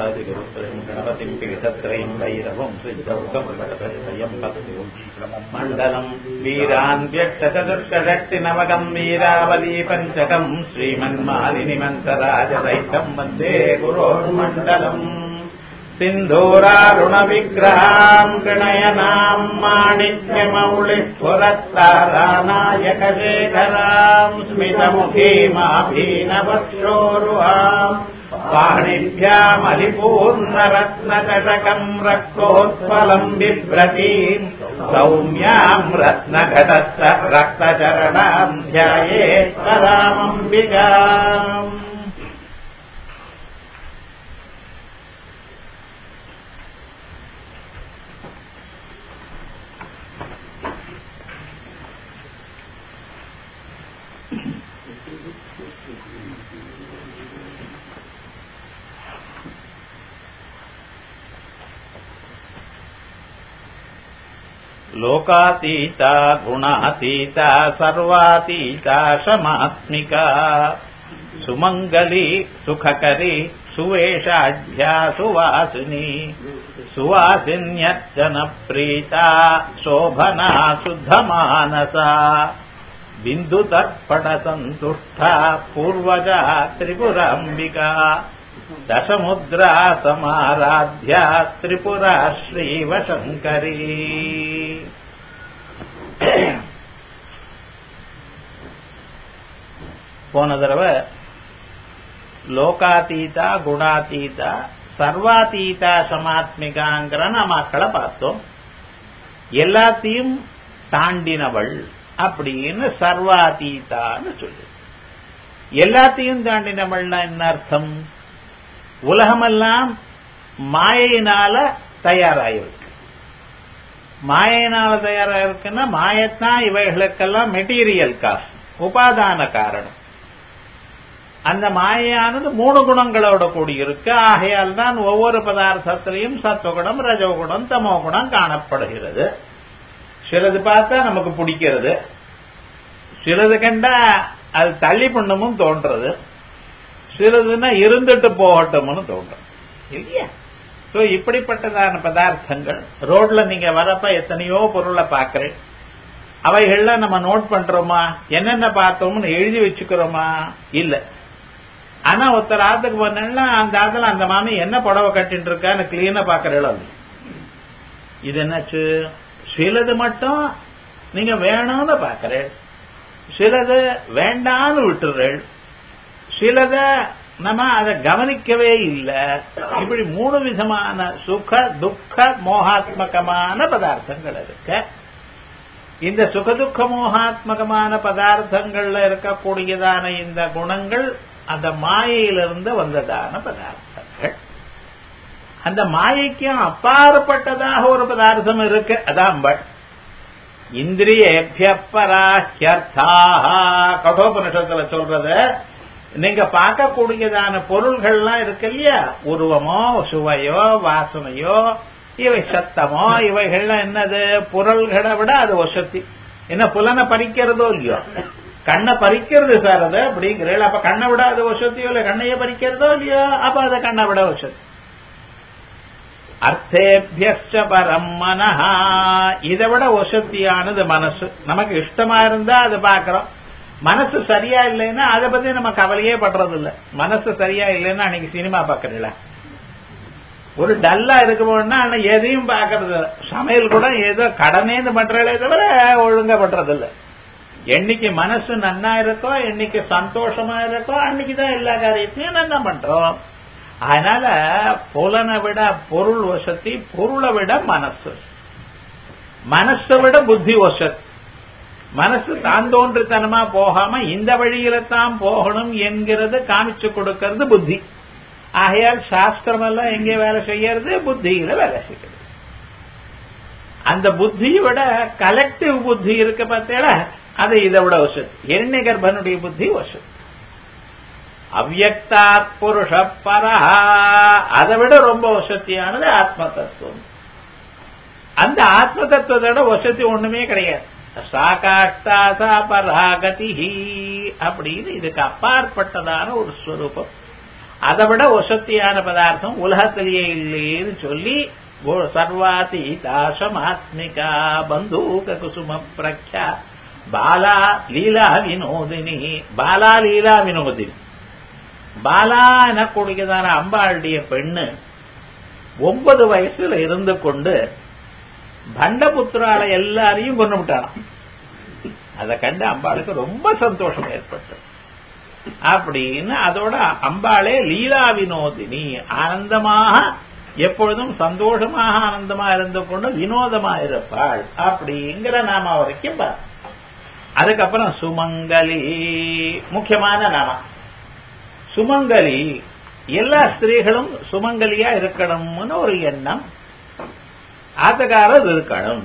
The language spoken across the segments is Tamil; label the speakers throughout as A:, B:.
A: गणाधिपतिगुरुत्रयम् गणपतिम् पीठत्रयम् भैरवम् श्रीचौकम् मण्डलम् वीरान् व्यष्टचतुष्षष्टिनवकम् वीरावली पञ्चकम् श्रीमन्मालिनिमन्तराजदैकम् वन्दे गुरोर्मण्डलम् सिन्धूरारुणविग्रहाम् गणयनाम् माणिक्यमौलिस्फुरत्तारानायकशेखराम् स्मितमुखीमाभीनवक्षोरुहाम् पाणिभ्यामलिपूर्णरत्नकटकम् रक्तोत्पलम् बिभ्रतीम् सौम्याम् रत्नघटस्थ रक्तचरणाम् ध्यायेत्तरामम्बिकाम् लोकातीता गुणातीता सर्वातीता शमात्मिका सुमङ्गली सुखकरी सुवेशाढ्या सुवासिनी सुवासिन्यर्चनप्रीता शोभना शुद्धमानसा बिन्दुतर्पणसन्तुष्टा पूर्वजा त्रिपुराम्बिका दशमुद्रा समाराध्या त्रिपुरा श्रीवशङ्करी போன தடவை லோகாதீதா குணாதீதா சர்வாதீதா சமாத்மிகாங்கிற நாமாக்களை பார்த்தோம் எல்லாத்தையும் தாண்டினவள் அப்படின்னு சர்வாதீதான்னு சொல்லு எல்லாத்தையும் தாண்டினவள்னா என்ன அர்த்தம் உலகமெல்லாம் மாயினால தயாராயிருக்கு மாயினால தயாராயிருக்குன்னா மாயத்தான் இவைகளுக்கெல்லாம் மெட்டீரியல் காசு உபாதான காரணம் அந்த மாயானது மூணு குணங்களோட கூடி இருக்கு ஆகையால் தான் ஒவ்வொரு பதார்த்தத்திலையும் சத்துவகுணம் ரஜோகுணம் தமோ குணம் காணப்படுகிறது சிலது பார்த்தா நமக்கு பிடிக்கிறது சிலது கண்டா அது தள்ளி பண்ணமும் தோன்றது சிலதுன்னா இருந்துட்டு போகட்டும்னு தோன்றும் இல்லையா சோ இப்படிப்பட்டதான பதார்த்தங்கள் ரோட்ல நீங்க வரப்ப எத்தனையோ பொருளை பாக்குறேன் அவைகள்ல நம்ம நோட் பண்றோமா என்னென்ன பார்த்தோம்னு எழுதி வச்சுக்கிறோமா இல்ல ஆனா ஒருத்தர் ஆத்துக்கு போனா அந்த ஆத்துல அந்த மாமி என்ன புடவை கட்டிட்டு இருக்கான்னு கிளீனா பாக்குறீங்களோ இது என்னாச்சு சிலது மட்டும் நீங்க வேணும்னு பாக்குறேன் சிலது வேண்டான்னு விட்டுறேன் சிலத நம்ம அதை கவனிக்கவே இல்லை இப்படி மூணு விதமான சுக துக்க மோகாத்மகமான பதார்த்தங்கள் இருக்கு இந்த சுகதுக்க மோகாத்மகமான பதார்த்தங்கள்ல இருக்கக்கூடியதான இந்த குணங்கள் அந்த மாயையிலிருந்து வந்ததான பதார்த்தங்கள் அந்த மாயைக்கும் அப்பாற்பட்டதாக ஒரு பதார்த்தம் இருக்கு அதான் இந்திரியேபிய பராஹ்யர்த்தாக கடோபனிஷத்துல சொல்றது நீங்க பார்க்கக்கூடியதான பொருள்கள்லாம் இருக்கு இல்லையா உருவமோ சுவையோ வாசனையோ இவை சத்தமோ இவைகள்லாம் என்னது பொருள்களை விட அது வசதி என்ன புலனை பறிக்கிறதோ இல்லையோ கண்ணை பறிக்கிறது சார் அது அப்படிங்கிறீள் அப்ப கண்ணை விட அது வசதியோ இல்ல கண்ணையே பறிக்கிறதோ இல்லையோ அப்ப அதை கண்ணை விட வசதி அர்த்தேபியச்ச பரம் மனஹா இதை விட வசதியானது மனசு நமக்கு இஷ்டமா இருந்தா அதை பாக்கிறோம் மனசு சரியா இல்லைன்னா அதை பத்தி நம்ம கவலையே படுறது இல்ல மனசு சரியா இல்லைன்னா அன்னைக்கு சினிமா பாக்குறீங்களா ஒரு டல்லா இருக்கணும்னா ஆனா எதையும் பாக்குறது சமையல் கூட ஏதோ கடனேந்து பண்றதே தவிர ஒழுங்கா பண்றது இல்ல என்னைக்கு மனசு நன்னா இருக்கோ என்னைக்கு சந்தோஷமா இருக்கோ அன்னைக்குதான் எல்லா காரியத்தையும் நன்னா பண்றோம் அதனால புலனை விட பொருள் வசதி பொருளை விட மனசு மனசை விட புத்தி வசதி மனசு தான் தோன்றுத்தனமா போகாம இந்த வழியில தான் போகணும் என்கிறது காமிச்சு கொடுக்கிறது புத்தி ஆகையால் சாஸ்திரம் எல்லாம் எங்கே வேலை செய்யறது புத்தியில வேலை செய்யறது அந்த புத்தியை விட கலெக்டிவ் புத்தி இருக்கு பார்த்தேடா அது இதை விட வசதி எண்ணெய் கர்ப்பனுடைய புத்தி வசதி அவ்வக்தாத் புருஷ பரஹா அதை விட ரொம்ப வசதியானது ஆத்ம தத்துவம் அந்த ஆத்ம தத்துவத்தோட வசதி ஒண்ணுமே கிடையாது சாகாஷ்டாசா பராகதி அப்படின்னு இதுக்கு அப்பாற்பட்டதான ஒரு ஸ்வரூபம் அதை விட ஒசத்தியான பதார்த்தம் உலகத்திலேயே இல்லைன்னு சொல்லி சர்வாதி தாசமாத்மிகா பந்தூக குசும பிரக்யா பாலா லீலா வினோதினி பாலா லீலா வினோதினி பாலா எனக்கூடியதான அம்பாளுடைய பெண்ணு ஒன்பது வயசுல இருந்து கொண்டு பண்டபுத்திரால எல்லாரையும் கொண்டு விட்டானாம் அதை கண்டு அம்பாளுக்கு ரொம்ப சந்தோஷம் ஏற்பட்டது அப்படின்னு அதோட அம்பாளே லீலா வினோதினி ஆனந்தமாக எப்பொழுதும் சந்தோஷமாக ஆனந்தமா இருந்து கொண்டு வினோதமா இருப்பாள் அப்படிங்கிற நாம வரைக்கும் பார்த்து அதுக்கப்புறம் சுமங்கலி முக்கியமான நாம சுமங்கலி எல்லா ஸ்திரீகளும் சுமங்கலியா இருக்கணும்னு ஒரு எண்ணம் ஆத்தக்காரர் இருக்கணும்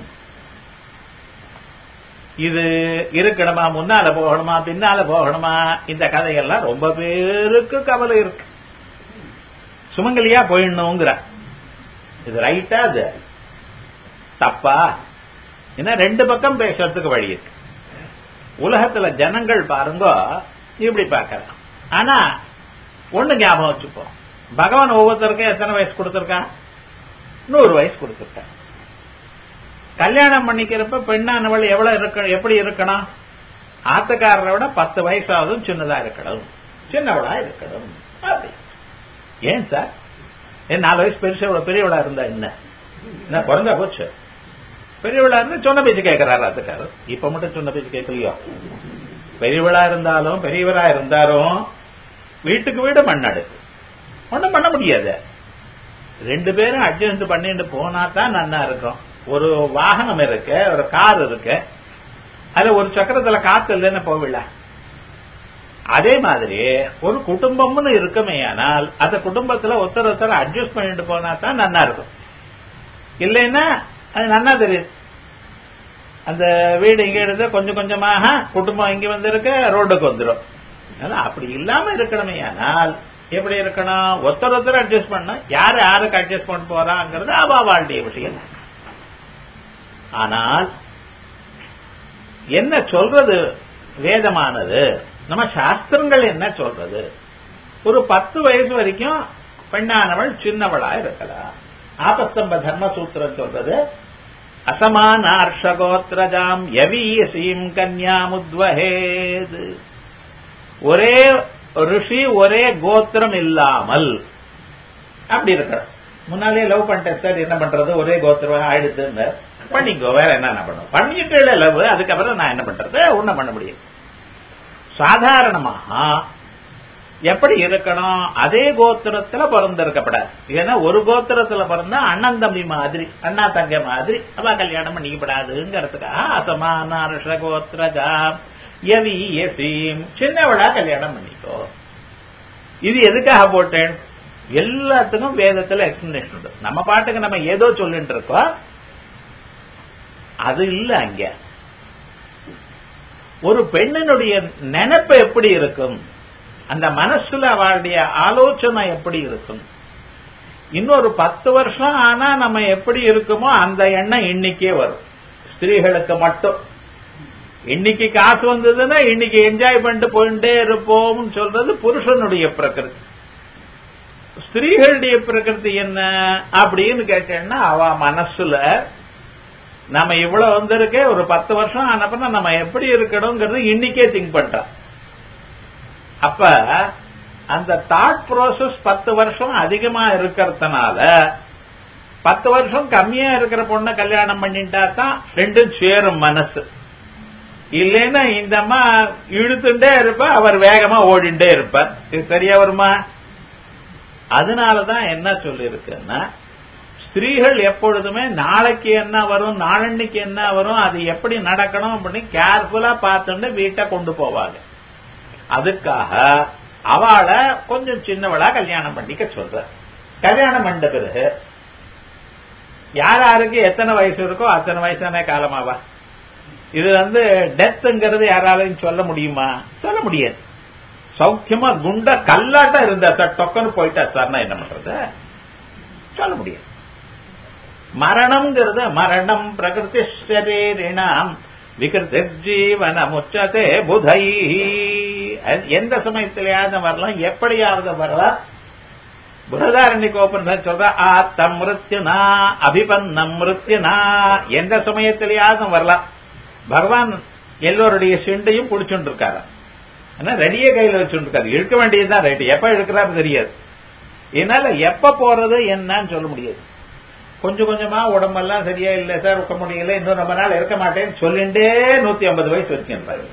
A: இது இருக்கணுமா முன்னால போகணுமா பின்னால போகணுமா இந்த கதையெல்லாம் ரொம்ப பேருக்கு கவலை இருக்கு சுமங்கலியா போயிடணுங்கிற இது ரைட்டா அது தப்பா ஏன்னா ரெண்டு பக்கம் பேசுறதுக்கு வழி இருக்கு உலகத்துல ஜனங்கள் பாருங்க இப்படி பார்க்கலாம் ஆனா ஒண்ணு ஞாபகம் வச்சுப்போம் பகவான் ஒவ்வொருத்தருக்கும் எத்தனை வயசு கொடுத்திருக்கான் நூறு வயசு கொடுத்திருக்கான் கல்யாணம் பண்ணிக்கிறப்ப பெண்ணானவள் எவ்வளவு இருக்க எப்படி இருக்கணும் ஆத்தக்காரரை விட பத்து வயசாவதும் சின்னதா இருக்கணும் சின்னவளா இருக்கணும் அப்படி ஏன் சார் ஏன் நாலு வயசு பெருசு பெரியவளா இருந்தா என்ன என்ன குறைஞ்சா போச்சு பெரியவளா இருந்தா சொன்ன பேச்சு கேட்கிறாரு ஆத்தக்காரர் இப்ப மட்டும் சொன்ன பேச்சு கேட்கலையோ பெரியவளா இருந்தாலும் பெரியவரா இருந்தாலும் வீட்டுக்கு வீடு மண்ணாடு ஒன்றும் பண்ண முடியாது ரெண்டு பேரும் அட்ஜஸ்ட் பண்ணிட்டு போனா தான் நன்னா இருக்கும் ஒரு வாகனம் இருக்கு ஒரு கார் இருக்கு அதுல ஒரு சக்கரத்துல காத்து இல்லைன்னு போவில்ல அதே மாதிரி ஒரு குடும்பம்னு இருக்குமே ஆனால் அந்த குடும்பத்துல ஒருத்தர் ஒருத்தர் அட்ஜஸ்ட் பண்ணிட்டு போனா தான் நன்னா இருக்கும் இல்லைன்னா அது நன்னா தெரியுது அந்த வீடு இங்க எடுத்து கொஞ்சம் கொஞ்சமாக குடும்பம் இங்க வந்திருக்க ரோடுக்கு வந்துடும் அப்படி இல்லாம இருக்கணுமே ஆனால் எப்படி இருக்கணும் ஒருத்தர் ஒருத்தர் அட்ஜஸ்ட் பண்ண யாரு யாருக்கு அட்ஜஸ்ட் பண்ண போறாங்கிறது அவா வாழ்டைய விஷயம் ஆனால் என்ன சொல்றது வேதமானது நம்ம சாஸ்திரங்கள் என்ன சொல்றது ஒரு பத்து வயசு வரைக்கும் பெண்ணானவள் சின்னவளா இருக்கலாம் ஆபஸ்தம்ப தர்மசூத்திரம் சொல்றது அசமானார்ஷகோத்ரஜாம் யவீயசீம் கன்யாமுத்வஹேது ஒரே ரிஷி ஒரே கோத்திரம் இல்லாமல் அப்படி இருக்க முன்னாலே லவ் பண்ணிட்டேன் சார் என்ன பண்றது ஒரே கோத்திரம் ஆயிடுதுன்னு பண்ணிக்கோ வேற என்ன பண்ணும் பண்ணிட்டு லவ் அதுக்கப்புறம் நான் என்ன பண்றது ஒன்னும் பண்ண முடியும் சாதாரணமாக எப்படி இருக்கணும் அதே கோத்திரத்துல பிறந்திருக்கப்படாது ஏன்னா ஒரு கோத்திரத்துல பிறந்தா அண்ணன் தம்பி மாதிரி அண்ணா தங்க மாதிரி அவ கல்யாணம் பண்ணிக்கப்படாதுங்கிறதுக்காக அசமான கோத்திரஜா எவி எசீம் சின்னவளா கல்யாணம் பண்ணிக்கோ இது எதுக்காக போட்டேன் எல்லாத்துக்கும் வேதத்துல எக்ஸ்பிளனேஷன் உண்டு நம்ம பாட்டுக்கு நம்ம ஏதோ சொல்லிட்டு இருக்கோம் அது இல்ல அங்க ஒரு பெண்ணினுடைய நினைப்பு எப்படி இருக்கும் அந்த மனசுல அவளுடைய ஆலோசனை எப்படி இருக்கும் இன்னொரு பத்து வருஷம் ஆனா நம்ம எப்படி இருக்குமோ அந்த எண்ணம் இன்னைக்கே வரும் ஸ்திரீகளுக்கு மட்டும் இன்னைக்கு காசு வந்ததுன்னா இன்னைக்கு என்ஜாய் பண்ணிட்டு போயிட்டே இருப்போம்னு சொல்றது புருஷனுடைய பிரகிருதி ஸ்திரீகளுடைய பிரகிருதி என்ன அப்படின்னு கேட்டேன்னா அவ மனசுல நம்ம இவ்வளவு வந்திருக்கே ஒரு பத்து வருஷம் ஆனப்ப நம்ம எப்படி இருக்கணுங்கிறது இன்னைக்கே திங்க் பண்றான் அப்ப அந்த தாட் ப்ராசஸ் பத்து வருஷம் அதிகமா இருக்கிறதுனால பத்து வருஷம் கம்மியா இருக்கிற பொண்ணை கல்யாணம் பண்ணிட்டா தான் ரெண்டும் சேரும் மனசு இல்லைன்னா இந்த அம்மா இழுத்துட்டே இருப்பா அவர் வேகமா ஓடிண்டே இருப்பார் இது சரியா வருமா அதனாலதான் என்ன சொல்லிருக்குன்னா ஸ்திரீகள் எப்பொழுதுமே நாளைக்கு என்ன வரும் நாளன்னைக்கு என்ன வரும் அது எப்படி நடக்கணும் அப்படின்னு கேர்ஃபுல்லா பார்த்துட்டு வீட்டை கொண்டு போவாங்க அதுக்காக அவளை கொஞ்சம் சின்னவளா கல்யாணம் பண்ணிக்க சொல்ற கல்யாணம் பண்ண பிறகு யார் யாருக்கு எத்தனை வயசு இருக்கோ அத்தனை வயசான காலமாவா இது வந்து டெத்துங்கிறது யாராலையும் சொல்ல முடியுமா சொல்ல முடியாது சௌக்கியமா குண்டா கல்லாட்டா இருந்தா சார் டொக்கன்னு போயிட்டா சார்னா என்ன பண்றது சொல்ல முடியாது மரணம்ங்கிறது மரணம் பிரகிருதி சரீரிணாம் விகிருதி ஜீவன முச்சதே புதை எந்த சமயத்திலேயாவது வரலாம் எப்படியாவது வரலாம் புரதாரண்ய கோபன் சொல்ற ஆத்தம் மிருத்யுனா அபிபன்னம் மிருத்யுனா எந்த சமயத்திலேயாவது வரலாம் பகவான் எல்லோருடைய சிண்டையும் புடிச்சுட்டு இருக்காரு ஆனா ரெடியே கையில வச்சுட்டு இருக்காரு இழுக்க வேண்டியதுதான் ரைட்டு எப்ப இழுக்கிறாரு தெரியாது என்னால எப்ப போறது என்னன்னு சொல்ல முடியாது கொஞ்சம் கொஞ்சமா உடம்பெல்லாம் சரியா இல்ல சார் இருக்க முடியல இன்னும் ரொம்ப நாள் இருக்க மாட்டேன்னு சொல்லிண்டே நூத்தி ஐம்பது வயசு வச்சிருப்பாரு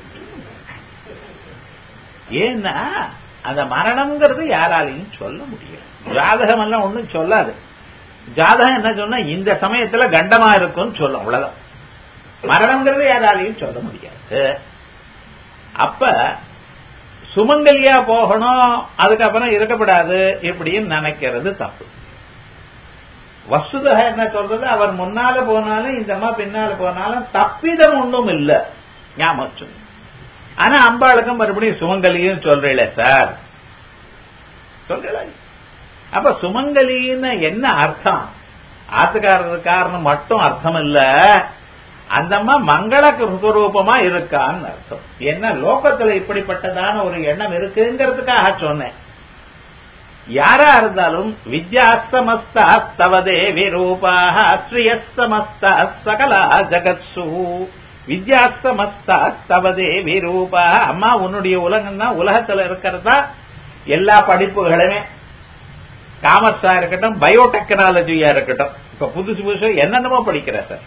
A: ஏன்னா அந்த மரணம்ங்கிறது யாராலையும் சொல்ல முடியும் ஜாதகம் எல்லாம் ஒண்ணும் சொல்லாது ஜாதகம் என்ன சொன்னா இந்த சமயத்துல கண்டமா இருக்கும்னு சொல்லும் அவ்வளவுதான் மரணம்ங்கிறது யாராலையும் சொல்ல முடியாது அப்ப சுமங்கலியா போகணும் அதுக்கப்புறம் இருக்கப்படாது இப்படின்னு நினைக்கிறது தப்பு வசுதக என்ன சொல்றது அவர் முன்னால போனாலும் இந்த அம்மா பின்னால போனாலும் தப்பிதம் ஒன்றும் இல்ல ஞாபகம் சொல்லு. ஆனா அம்பாளுக்கும் மறுபடியும் சுமங்கலியும் சொல்றீங்களே சார் சொல்றீங்களா அப்ப சுமங்கலின்னு என்ன அர்த்தம் ஆத்துக்காரர் காரணம் மட்டும் அர்த்தம் இல்ல அந்த அம்மா மங்கள சுரூபமா இருக்கான்னு அர்த்தம் என்ன லோகத்துல இப்படிப்பட்டதான ஒரு எண்ணம் இருக்குங்கிறதுக்காக சொன்னேன் யாரா இருந்தாலும் வித்யாஸ்தமஸ்தா தவதேவி ரூபாக ஸ்ரீயஸ்தமஸ்தா சகலா ஜகத்சு வித்யாஸ்தமஸ்தா தவதேவி ரூபா அம்மா உன்னுடைய உலகம் தான் உலகத்துல இருக்கிறதா எல்லா படிப்புகளுமே காமர்ஸா இருக்கட்டும் பயோடெக்னாலஜியா இருக்கட்டும் இப்ப புதுசு புதுசு என்னென்னமோ படிக்கிற சார்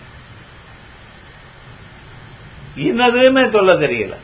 A: இன்னதுன்னு சொல்ல தெரியல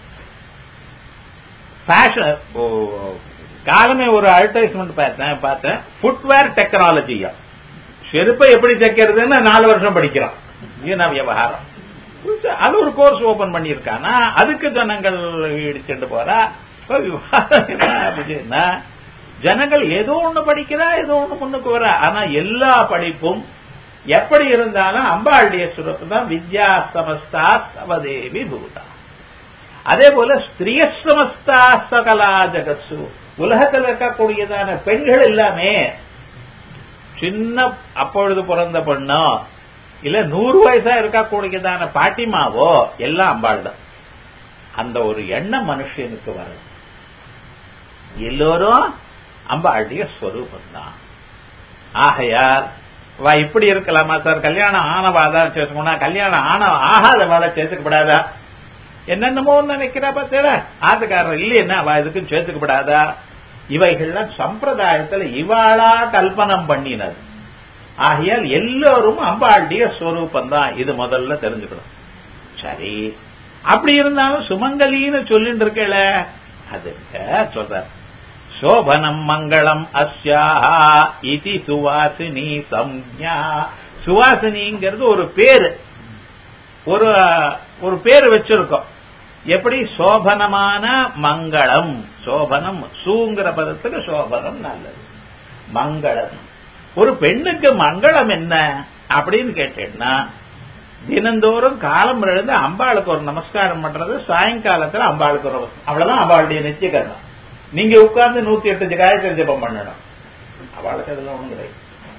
A: ஃபேஷன் காலமே ஒரு அட்வர்டைஸ்மெண்ட் பார்த்தேன் பார்த்தேன் ஃபுட்வேர் டெக்னாலஜியா செருப்பை எப்படி தைக்கிறதுன்னு நாலு வருஷம் படிக்கிறான் ஈன விவகாரம் அது ஒரு கோர்ஸ் ஓபன் பண்ணியிருக்கானா அதுக்கு ஜனங்கள் இடிச்சுட்டு போறா இப்ப விவகாரம் என்ன அப்படின்னா ஜனங்கள் ஏதோ ஒண்ணு படிக்கிறா ஏதோ ஒண்ணு முன்னுக்கு வரா ஆனா எல்லா படிப்பும் எப்படி இருந்தாலும் அம்பாளுடைய சுரப்பு தான் வித்யா சமஸ்தா சவதேவி பூதா அதே போல ஸ்திரிய சமஸ்தா சகலா ஜகத்சு உலகத்தில் இருக்கக்கூடியதான பெண்கள் எல்லாமே சின்ன அப்பொழுது பிறந்த பெண்ணோ இல்ல நூறு வயசா இருக்கக்கூடியதான பாட்டிமாவோ எல்லாம் அம்பாள் தான் அந்த ஒரு எண்ணம் மனுஷனுக்கு வரும் எல்லோரும் அம்பாளுடைய ஸ்வரூபம் தான் ஆகையால் வா இப்படி இருக்கலாமா சார் கல்யாணம் ஆனவாதான் சேர்த்துக்கணும் கல்யாணம் ஆன ஆகாத வாழ சேர்த்துக்கப்படாதா என்னென்னமோ நினைக்கிறா பார்த்தா ஆத்துக்காரர் இல்லைன்னா அவ இதுக்கும் சேர்த்துக்கப்படாதா இவைகள்லாம் சம்பிரதாயத்துல இவாளா கல்பனம் பண்ணினது ஆகையால் எல்லோரும் அம்பாளுடைய ஸ்வரூபம் தான் இது முதல்ல தெரிஞ்சுக்கணும் சரி அப்படி இருந்தாலும் சுமங்கலின்னு சொல்லிட்டு இருக்கல அது சொல்ற சோபனம் மங்களம் அஸ்யா இதி சுவாசினி சம்யா சுவாசினிங்கிறது ஒரு பேரு ஒரு ஒரு பேரு வச்சிருக்கோம் எப்படி சோபனமான மங்களம் சோபனம் சூங்கிற பதத்துக்கு சோபனம் நல்லது மங்களம் ஒரு பெண்ணுக்கு மங்களம் என்ன அப்படின்னு கேட்டேன்னா தினந்தோறும் காலம் எழுந்து அம்பாளுக்கு ஒரு நமஸ்காரம் பண்றது சாயங்காலத்துல அம்பாளுக்கு ஒரு அவ்வளவுதான் அம்பாளுடைய நிச்சயகரணம் நீங்க உட்கார்ந்து நூத்தி எட்டு காயத்ரி ஜபம் பண்ணணும் அவளுக்கு அதெல்லாம் ஒண்ணும் கிடையாது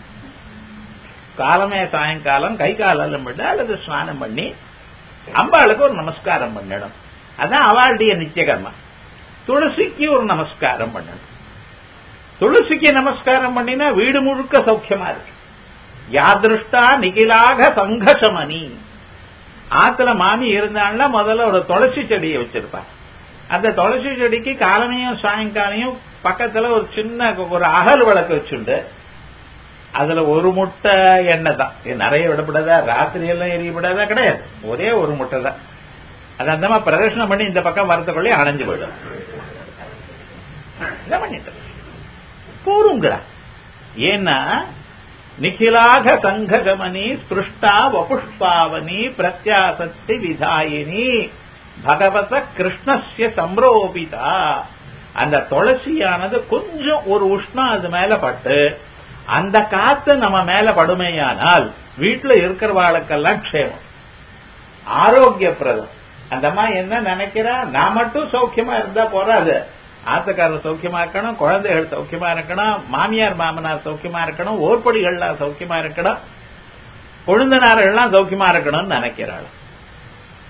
A: காலமே சாயங்காலம் கை காலம் பண்ண அல்லது ஸ்நானம் பண்ணி அம்பாளுக்கு ஒரு நமஸ்காரம் பண்ணணும் அதான் அவளுடைய நிச்சயகர்மா துளசிக்கு ஒரு நமஸ்காரம் பண்ணணும் துளசிக்கு நமஸ்காரம் பண்ணினா வீடு முழுக்க சௌக்கியமா இருக்கு யாதிருஷ்டா நிகிலாக சங்கசமணி ஆத்துல மாமி இருந்தாள்னா முதல்ல ஒரு துளசி செடியை வச்சிருப்பா அந்த துளசி செடிக்கு காலமையும் சாயங்காலையும் பக்கத்துல ஒரு சின்ன ஒரு அகல் விளக்கு வச்சுண்டு அதுல ஒரு முட்டை எண்ணெய் தான் நிறைய விடப்படாதா ராத்திரி எல்லாம் எரியப்படாதா கிடையாது ஒரே ஒரு முட்டை தான் அது அந்த மாதிரி பிரதர்ஷனம் பண்ணி இந்த பக்கம் வரத்துக்குள்ளே அணைஞ்சு போயிடும் பண்ணிட்டு போருங்கிறா ஏன்னா நிகிலாக சங்ககமனி ஸ்பிருஷ்டா வபுஷ்பாவனி பிரத்யாசக்தி விதாயினி பகவத கிருஷ்ணஸ்ய சம்ரோபிதா அந்த துளசியானது கொஞ்சம் ஒரு உஷ்ணம் அது மேல பட்டு அந்த காத்து நம்ம மேல படுமையானால் வீட்டுல இருக்கிறவாளுக்கெல்லாம் க்ஷேமம் ஆரோக்கியப்பிரதம் அந்த அம்மா என்ன நினைக்கிறா நான் மட்டும் சௌக்கியமா இருந்தா போறாது ஆத்துக்காரர் சௌக்கியமா இருக்கணும் குழந்தைகள் சௌக்கியமா இருக்கணும் மாமியார் மாமனார் சௌக்கியமா இருக்கணும் ஓர்படிகள்லாம் சௌக்கியமா இருக்கணும் கொழுந்தனார்கள்லாம் சௌக்கியமா இருக்கணும்னு நினைக்கிறாள்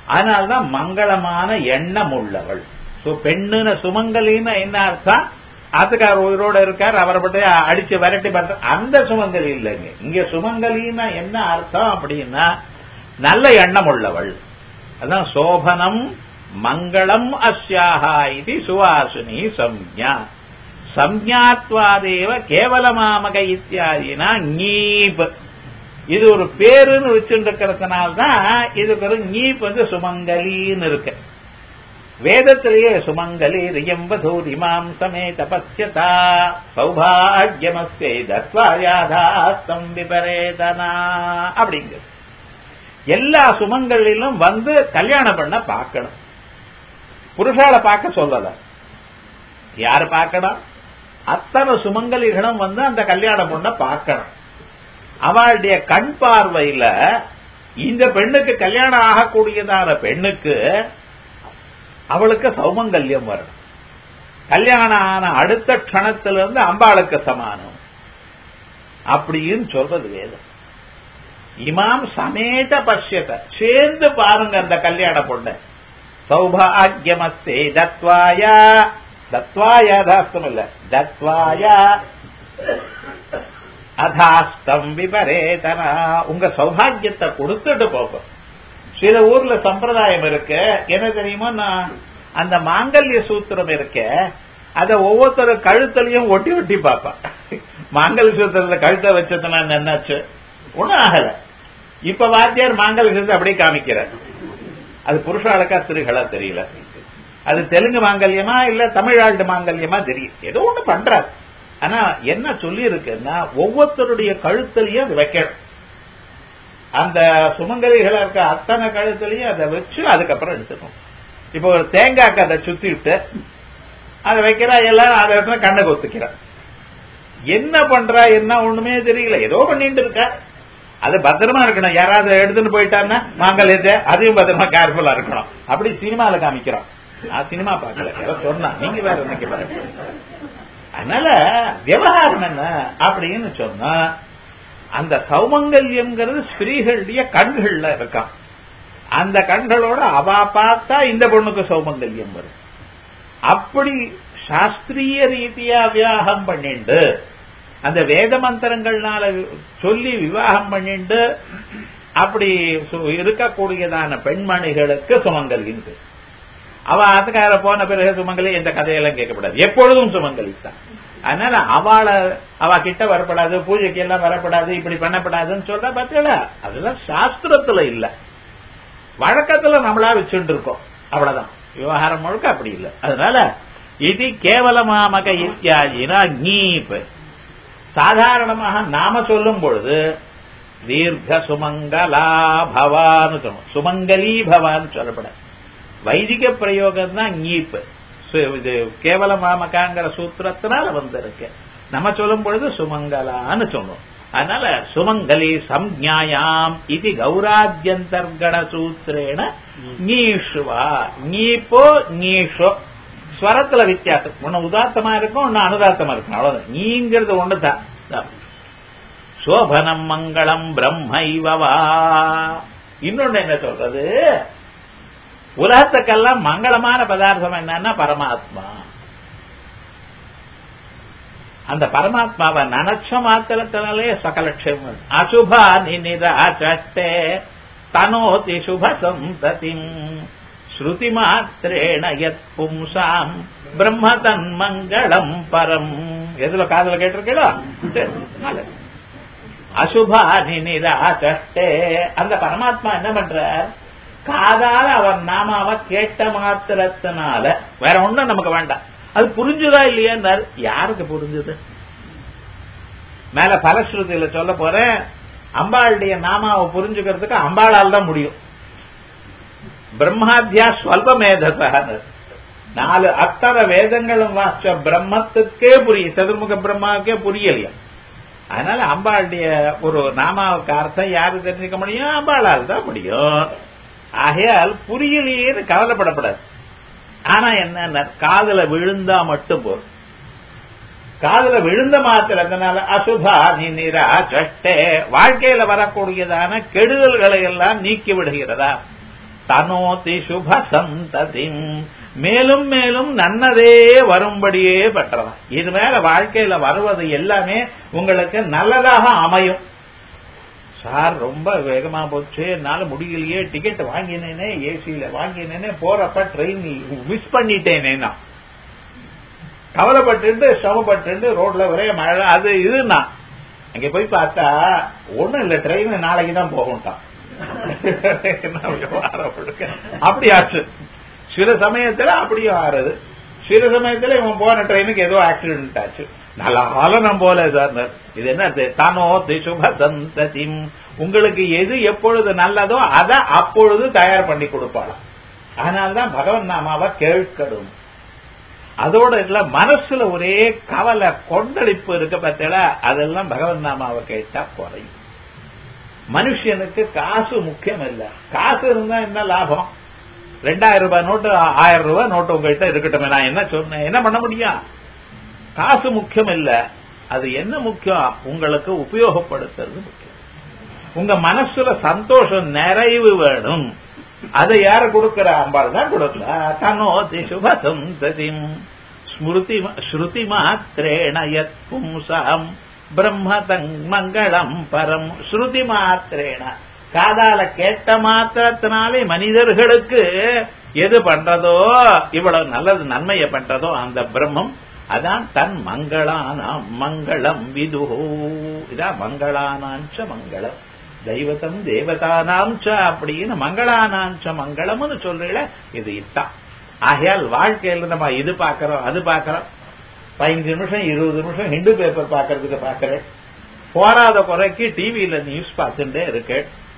A: அதனால்தான் மங்களமான எண்ணம் உள்ளவள் பெண்ணுன சுமங்கலின்னு என்ன அர்த்தம் ஆத்துக்கார் உயிரோட இருக்கார் அவரை பற்றி அடிச்சு விரட்டி பண்ற அந்த சுமங்கலி இல்லைங்க இங்க சுமங்கலின்னா என்ன அர்த்தம் அப்படின்னா நல்ல எண்ணம் உள்ளவள் அதான் சோபனம் மங்களம் அஸ்யாஹா இது சுவாசினி சம்ஞா சம்ஞாத்வாதேவ கேவலமாமக இத்தியாதினா நீப் இது ஒரு பேருன்னு வச்சுருக்கிறதுனால்தான் இதுக்கு ஒரு நீப் வந்து சுமங்கலின்னு இருக்கு வேதத்திலேயே சுமங்கலி ரியம்பதூரிமாம் சமே தபஸ்யதா சௌபாகியமஸ்தை தத்வாயாதாஸ்தம் விபரேதனா அப்படிங்கிறது எல்லா சுமங்கலிலும் வந்து கல்யாணம் பண்ண பார்க்கணும் புருஷால பார்க்க சொல்லல யாரு பார்க்கணும் அத்தனை சுமங்கலிகளும் வந்து அந்த கல்யாண பொண்ண பார்க்கணும் அவளுடைய கண் பார்வையில இந்த பெண்ணுக்கு கல்யாணம் ஆகக்கூடியதான பெண்ணுக்கு அவளுக்கு சௌமங்கல்யம் வரும் கல்யாணம் ஆன அடுத்த க்ஷணத்திலிருந்து அம்பாளுக்கு சமானம் அப்படின்னு சொல்றது வேதம் இமாம் சமேத பஷ்யத சேர்ந்து பாருங்க அந்த கல்யாண பொண்ணு சௌபாகியமஸ்தே தத்வாயா தத்வாயா தாஸ்தம் இல்ல தத்வாயா அதாஸ்தம் விபரேதனா உங்க சௌபாகியத்தை கொடுத்துட்டு போகும் சில ஊர்ல சம்பிரதாயம் இருக்கு என்ன தெரியுமா நான் அந்த மாங்கல்ய சூத்திரம் இருக்க அத ஒவ்வொருத்தர் கழுத்தலையும் ஒட்டி ஒட்டி பார்ப்பா மாங்கல்ய சூத்திரத்துல கழுத்தை வச்சதுனா என்னாச்சு ஒண்ணும் ஆகல இப்ப வாத்தியார் மாங்கல்ய சூத்திரம் அப்படியே காமிக்கிறார் அது புருஷாளுக்கா ஸ்திரீகளா தெரியல அது தெலுங்கு மாங்கல்யமா இல்ல தமிழ்நாடு மாங்கல்யமா தெரியும் ஏதோ ஒண்ணு பண்றாரு ஆனா என்ன சொல்லி இருக்குன்னா ஒவ்வொருத்தருடைய கழுத்தலையும் அது வைக்கணும் அந்த சுமங்கலிகளா இருக்க அத்தனை கழுத்துலயும் அதை வச்சு அதுக்கப்புறம் எடுத்துக்கணும் இப்போ ஒரு தேங்காய்க்கு அதை சுத்தி விட்டு அதை வைக்கிறா எல்லாரும் அதை இடத்துல கண்ணை கொத்துக்கிறா என்ன பண்றா என்ன ஒண்ணுமே தெரியல ஏதோ பண்ணிட்டு இருக்கா அது பத்திரமா இருக்கணும் யாராவது எடுத்துட்டு போயிட்டான்னா மாங்கல்யத்தை அதையும் பத்திரமா கேர்ஃபுல்லா இருக்கணும் அப்படி சினிமால காமிக்கிறோம் நான் சினிமா பார்க்கல யாரோ சொன்னா நீங்க வேற நினைக்க பாருங்க அதனால விவகாரம் என்ன அப்படின்னு சொன்னா அந்த சௌமங்கல்யம்ங்கிறது ஸ்திரீகளுடைய கண்கள்ல இருக்கான் அந்த கண்களோட அவ பார்த்தா இந்த பொண்ணுக்கு சௌமங்கல்யம் வரும் அப்படி சாஸ்திரிய ரீதியா விவாகம் பண்ணிண்டு அந்த வேத மந்திரங்கள்னால சொல்லி விவாகம் பண்ணிண்டு அப்படி இருக்கக்கூடியதான பெண்மணிகளுக்கு சுமங்கலின் அவ அதுக்காக போன பிறகு சுமங்கலி இந்த கதையெல்லாம் கேட்கப்படாது எப்பொழுதும் சுமங்கலி தான் அதனால அவளை அவ கிட்ட வரப்படாது பூஜைக்கு எல்லாம் வரப்படாது இப்படி பண்ணப்படாதுன்னு சொல்ற பார்த்தீங்களா அதெல்லாம் சாஸ்திரத்துல இல்ல வழக்கத்துல நம்மளா வச்சுட்டு இருக்கோம் அவ்வளவுதான் விவகாரம் முழுக்க அப்படி இல்லை அதனால இது கேவலமாமக இத்தியாஜினா நீப் சாதாரணமாக நாம சொல்லும் பொழுது தீர்க்க சுமங்கலா பவான்னு சொல்லுவோம் சுமங்கலி பவான்னு சொல்லப்படாது வைதிக பிரயோகம் தான் நீப்பு இது கேவல மாமகாங்கிற சூத்திரத்தினால வந்திருக்கு நம்ம சொல்லும் பொழுது சுமங்கலான்னு சொல்லுவோம் அதனால சுமங்கலி சம்ஞாயாம் இது கௌராத்யந்தர்கண சூத்திரேன நீஷுவா நீப்போ நீஷோ ஸ்வரத்துல வித்தியாசம் ஒன்னு உதாத்தமா இருக்கும் ஒன்னு அனுதாத்தமா இருக்கும் அவ்வளவுதான் நீங்கிறது ஒண்ணுதான் சோபனம் மங்களம் பிரம்மைவவா இன்னொன்னு என்ன சொல்றது உலகத்துக்கெல்லாம் மங்களமான பதார்த்தம் என்னன்னா பரமாத்மா அந்த பரமாத்மாவை நினைச்ச மாத்திரத்தினாலே சகலட்சம் அசுபா நிராச்சட்டே தனோதி சுப சந்ததி ஸ்ருதி மாத்திரேண யத் பும்சாம் பிரம்ம தன்மங்களம் பரம் எதுல காதல கேட்டிருக்கீங்களோ அசுபா நிராச்சட்டே அந்த பரமாத்மா என்ன பண்றார் காதால அவன் நாமாவ கேட்ட மாத்திரத்தினால வேற ஒண்ணும் நமக்கு வேண்டாம் அது புரிஞ்சுதா இல்லையா யாருக்கு புரிஞ்சுது மேல பலஸ்ருதியில சொல்ல போறேன் அம்பாளுடைய நாமாவை புரிஞ்சுக்கிறதுக்கு அம்பாளால் தான் முடியும் பிரம்மாத்தியா ஸ்வல்ப மேதசான நாலு அத்தனை வேதங்களும் வாசிச்ச பிரம்மத்துக்கே புரியும் சதுர்முக பிரம்மாவுக்கே புரியலையா அதனால அம்பாளுடைய ஒரு நாமாவுக்கு அர்த்தம் யாரு தெரிஞ்சுக்க முடியும் அம்பாளால் தான் முடியும் ஆகையால் புரியலையேன்னு கவலைப்படப்படாது ஆனா என்ன காதல விழுந்தா மட்டும் போதும் காதல விழுந்த மாத்திரத்தினால அசுபா நிரா சட்டே வாழ்க்கையில வரக்கூடியதான கெடுதல்களை எல்லாம் நீக்கி விடுகிறதா தனோதி சுப சந்ததி மேலும் மேலும் நன்னதே வரும்படியே பெற்றவன் இது மேல வாழ்க்கையில வருவது எல்லாமே உங்களுக்கு நல்லதாக அமையும் சார் ரொம்ப வேகமா போச்சு என்னால முடியலையே டிக்கெட் வாங்கினேனே ஏசியில வாங்கினேனே போறப்ப ட்ரெயின் மிஸ் பண்ணிட்டேனே நான் கவலைப்பட்டு சிரமப்பட்டு ரோட்ல ஒரே மழை அது இதுன்னா அங்க போய் பார்த்தா ஒண்ணும் இல்ல ட்ரெயின் நாளைக்கு தான் போகும்ட்டான் அப்படி ஆச்சு சில சமயத்துல அப்படியும் ஆறுது சில சமயத்துல இவன் போன ட்ரெயினுக்கு ஏதோ ஆக்சிடென்ட் ஆச்சு நல்ல காலம் போல சார் இது என்ன தானோ சுப சந்ததிம் உங்களுக்கு எது எப்பொழுது நல்லதோ அதை அப்பொழுது தயார் பண்ணி கொடுப்பாளாம் அதனால்தான் பகவன் நாமாவை கேட்கணும் அதோட இல்ல மனசுல ஒரே கவலை கொந்தளிப்பு இருக்க பார்த்தல அதெல்லாம் பகவன் நாமாவை கேட்டா குறையும் மனுஷனுக்கு காசு முக்கியம் இல்ல காசு இருந்தா என்ன லாபம் ரெண்டாயிரம் ரூபாய் நோட்டு ஆயிரம் ரூபாய் நோட்டு உங்ககிட்ட இருக்கட்டும் நான் என்ன சொன்னேன் என்ன பண்ண முடியும் காசு முக்கியம் இல்ல அது என்ன முக்கியம் உங்களுக்கு உபயோகப்படுத்துறது முக்கியம் உங்க மனசுல சந்தோஷம் நிறைவு வேணும் அதை யார கொடுக்கிற அம்பாள் தான் கொடுக்கல தனோதி சுபசந்ததிம் ஸ்மிருதி ஸ்ருதி மாத்திரேண யத் பும்சாம் பிரம்மதங் மங்களம் பரம் ஸ்ருதி மாத்திரேன காதால கேட்ட மாத்திரத்தினாலே மனிதர்களுக்கு எது பண்றதோ இவ்வளவு நல்லது நன்மையை பண்றதோ அந்த பிரம்மம் அதான் தன் மங்களானாம் மங்களம் விதுஹோ இதான் மங்களானாஞ்ச மங்களம் தெய்வத்தம் தேவதானாம்ச அப்படின்னு மங்களானாஞ்ச மங்களம்னு சொல்றீங்கள இது இத்தான் ஆகையால் வாழ்க்கையில நம்ம இது பாக்கிறோம் அது பாக்கிறோம் பதினஞ்சு நிமிஷம் இருபது நிமிஷம் ஹிந்து பேப்பர் பாக்கிறதுக்கு பாக்கிறேன் போராத குறைக்கு டிவியில நியூஸ் பார்த்துட்டே இருக்கு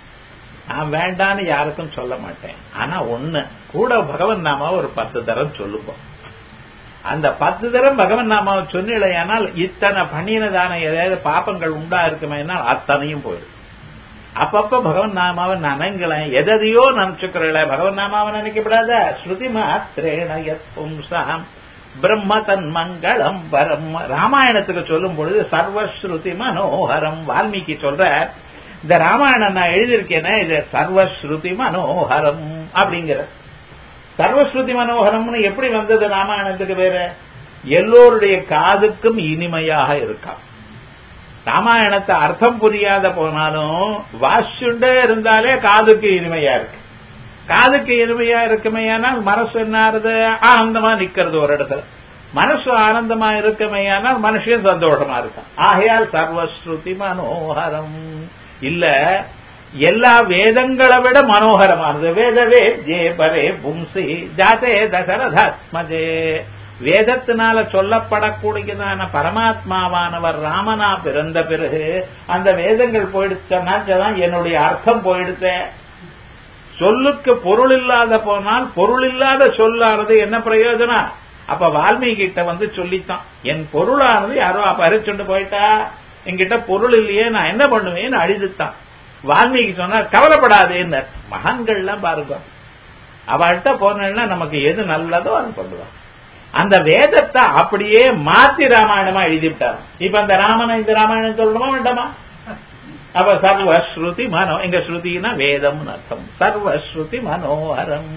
A: நான் வேண்டான்னு யாருக்கும் சொல்ல மாட்டேன் ஆனா ஒண்ணு கூட பகவன் நாமா ஒரு பத்து தரம் சொல்லுவோம் அந்த பத்து தரம் பகவன் நாமாவை சொன்னிலையானால் இத்தனை பண்ணினதான ஏதாவது பாப்பங்கள் உண்டா இருக்குமேனால் அத்தனையும் போயிடும் அப்பப்ப பகவன் நாமாவை நினைங்களேன் எதையோ நினைச்சுக்கிறல பகவன் நாமாவை நினைக்கப்படாத ஸ்ருதி மாத்திரேன பும்சாம் பிரம்ம தன் மங்களம் பரம் ராமாயணத்துக்கு சொல்லும் பொழுது சர்வஸ்ருதி மனோகரம் வால்மீகி சொல்ற இந்த ராமாயணம் நான் எழுதியிருக்கேனே இது சர்வஸ்ருதி மனோகரம் அப்படிங்கிற சர்வஸ்ருதி மனோகரம்னு எப்படி வந்தது ராமாயணத்துக்கு வேற எல்லோருடைய காதுக்கும் இனிமையாக இருக்கான் ராமாயணத்தை அர்த்தம் புரியாத போனாலும் வாசிச்சுண்டே இருந்தாலே காதுக்கு இனிமையா இருக்கு காதுக்கு இனிமையா இருக்குமையானால் மனசு என்ன ஆறுது ஆனந்தமா நிக்கிறது ஒரு இடத்துல மனசு ஆனந்தமா இருக்குமையானால் மனுஷன் சந்தோஷமா இருக்கான் ஆகையால் சர்வஸ்ருதி மனோகரம் இல்ல எல்லா வேதங்களை விட மனோகரமானது வேதவே ஜே பரே பும்சி ஜாதே தசரதாத்மஜே வேதத்தினால சொல்லப்படக்கூடியதான பரமாத்மாவானவர் ராமனா பிறந்த பிறகு அந்த வேதங்கள் போயிடுச்சனாச்சதான் என்னுடைய அர்த்தம் போயிடுத்த சொல்லுக்கு பொருள் இல்லாத போனால் பொருள் இல்லாத சொல்லானது என்ன பிரயோஜனம் அப்ப வால்மீகி கிட்ட வந்து சொல்லித்தான் என் பொருளானது யாரோ பறிச்சுண்டு போயிட்டா என்கிட்ட பொருள் இல்லையே நான் என்ன பண்ணுவேன்னு அழிதுத்தான் வால்மீகி சொன்னார் கவலைப்படாதேன்னு மகான்கள்லாம் பாருங்க அவள்கிட்ட போனா நமக்கு எது நல்லதோ அது பண்ணுவான் அந்த வேதத்தை அப்படியே மாத்தி ராமாயணமா எழுதிவிட்டார் இப்ப அந்த ராமனை இந்த ராமாயணம் சொல்லணுமா வேண்டாமா அப்ப சர்வஸ்ருதி மனோ எங்க ஸ்ருதினா வேதம் அர்த்தம் சர்வஸ்ருதி மனோகரம்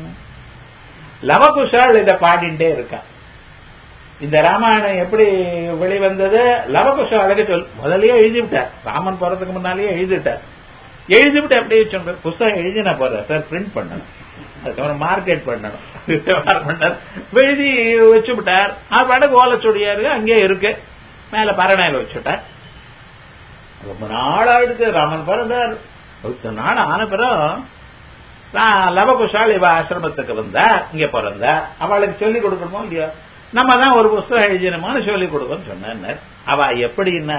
A: லவகுஷால் இதை பாடிண்டே இருக்கா இந்த ராமாயணம் எப்படி வெளிவந்தது லவகுஷாலுக்கு சொல் முதல்லயே எழுதிவிட்டார் ராமன் போறதுக்கு முன்னாலேயே எழுதிட்டார் எழுதிவிட்டு அப்படியே சொன்னார் புஸ்தகம் எழுதினா போற சார் பிரிண்ட் பண்ணணும் அதுக்கப்புறம் மார்க்கெட் பண்ணணும் பண்ணார் எழுதி வச்சு விட்டார் அது பாட்டுக்கு ஓலைச்சுடியாரு அங்கே இருக்கு மேல பரணையில வச்சுட்டார் ரொம்ப நாள் ஆயிடுச்சு ராமன் பிறந்தார் பத்து நாள் ஆன பிறகு லவகுஷால் இவ ஆசிரமத்துக்கு வந்தா இங்க பிறந்தா அவளுக்கு சொல்லிக் கொடுக்கணுமோ இல்லையோ நம்ம தான் ஒரு புஸ்தகம் எழுதினோம்னு சொல்லிக் கொடுக்கணும்னு சொன்னார் அவ எப்படின்னா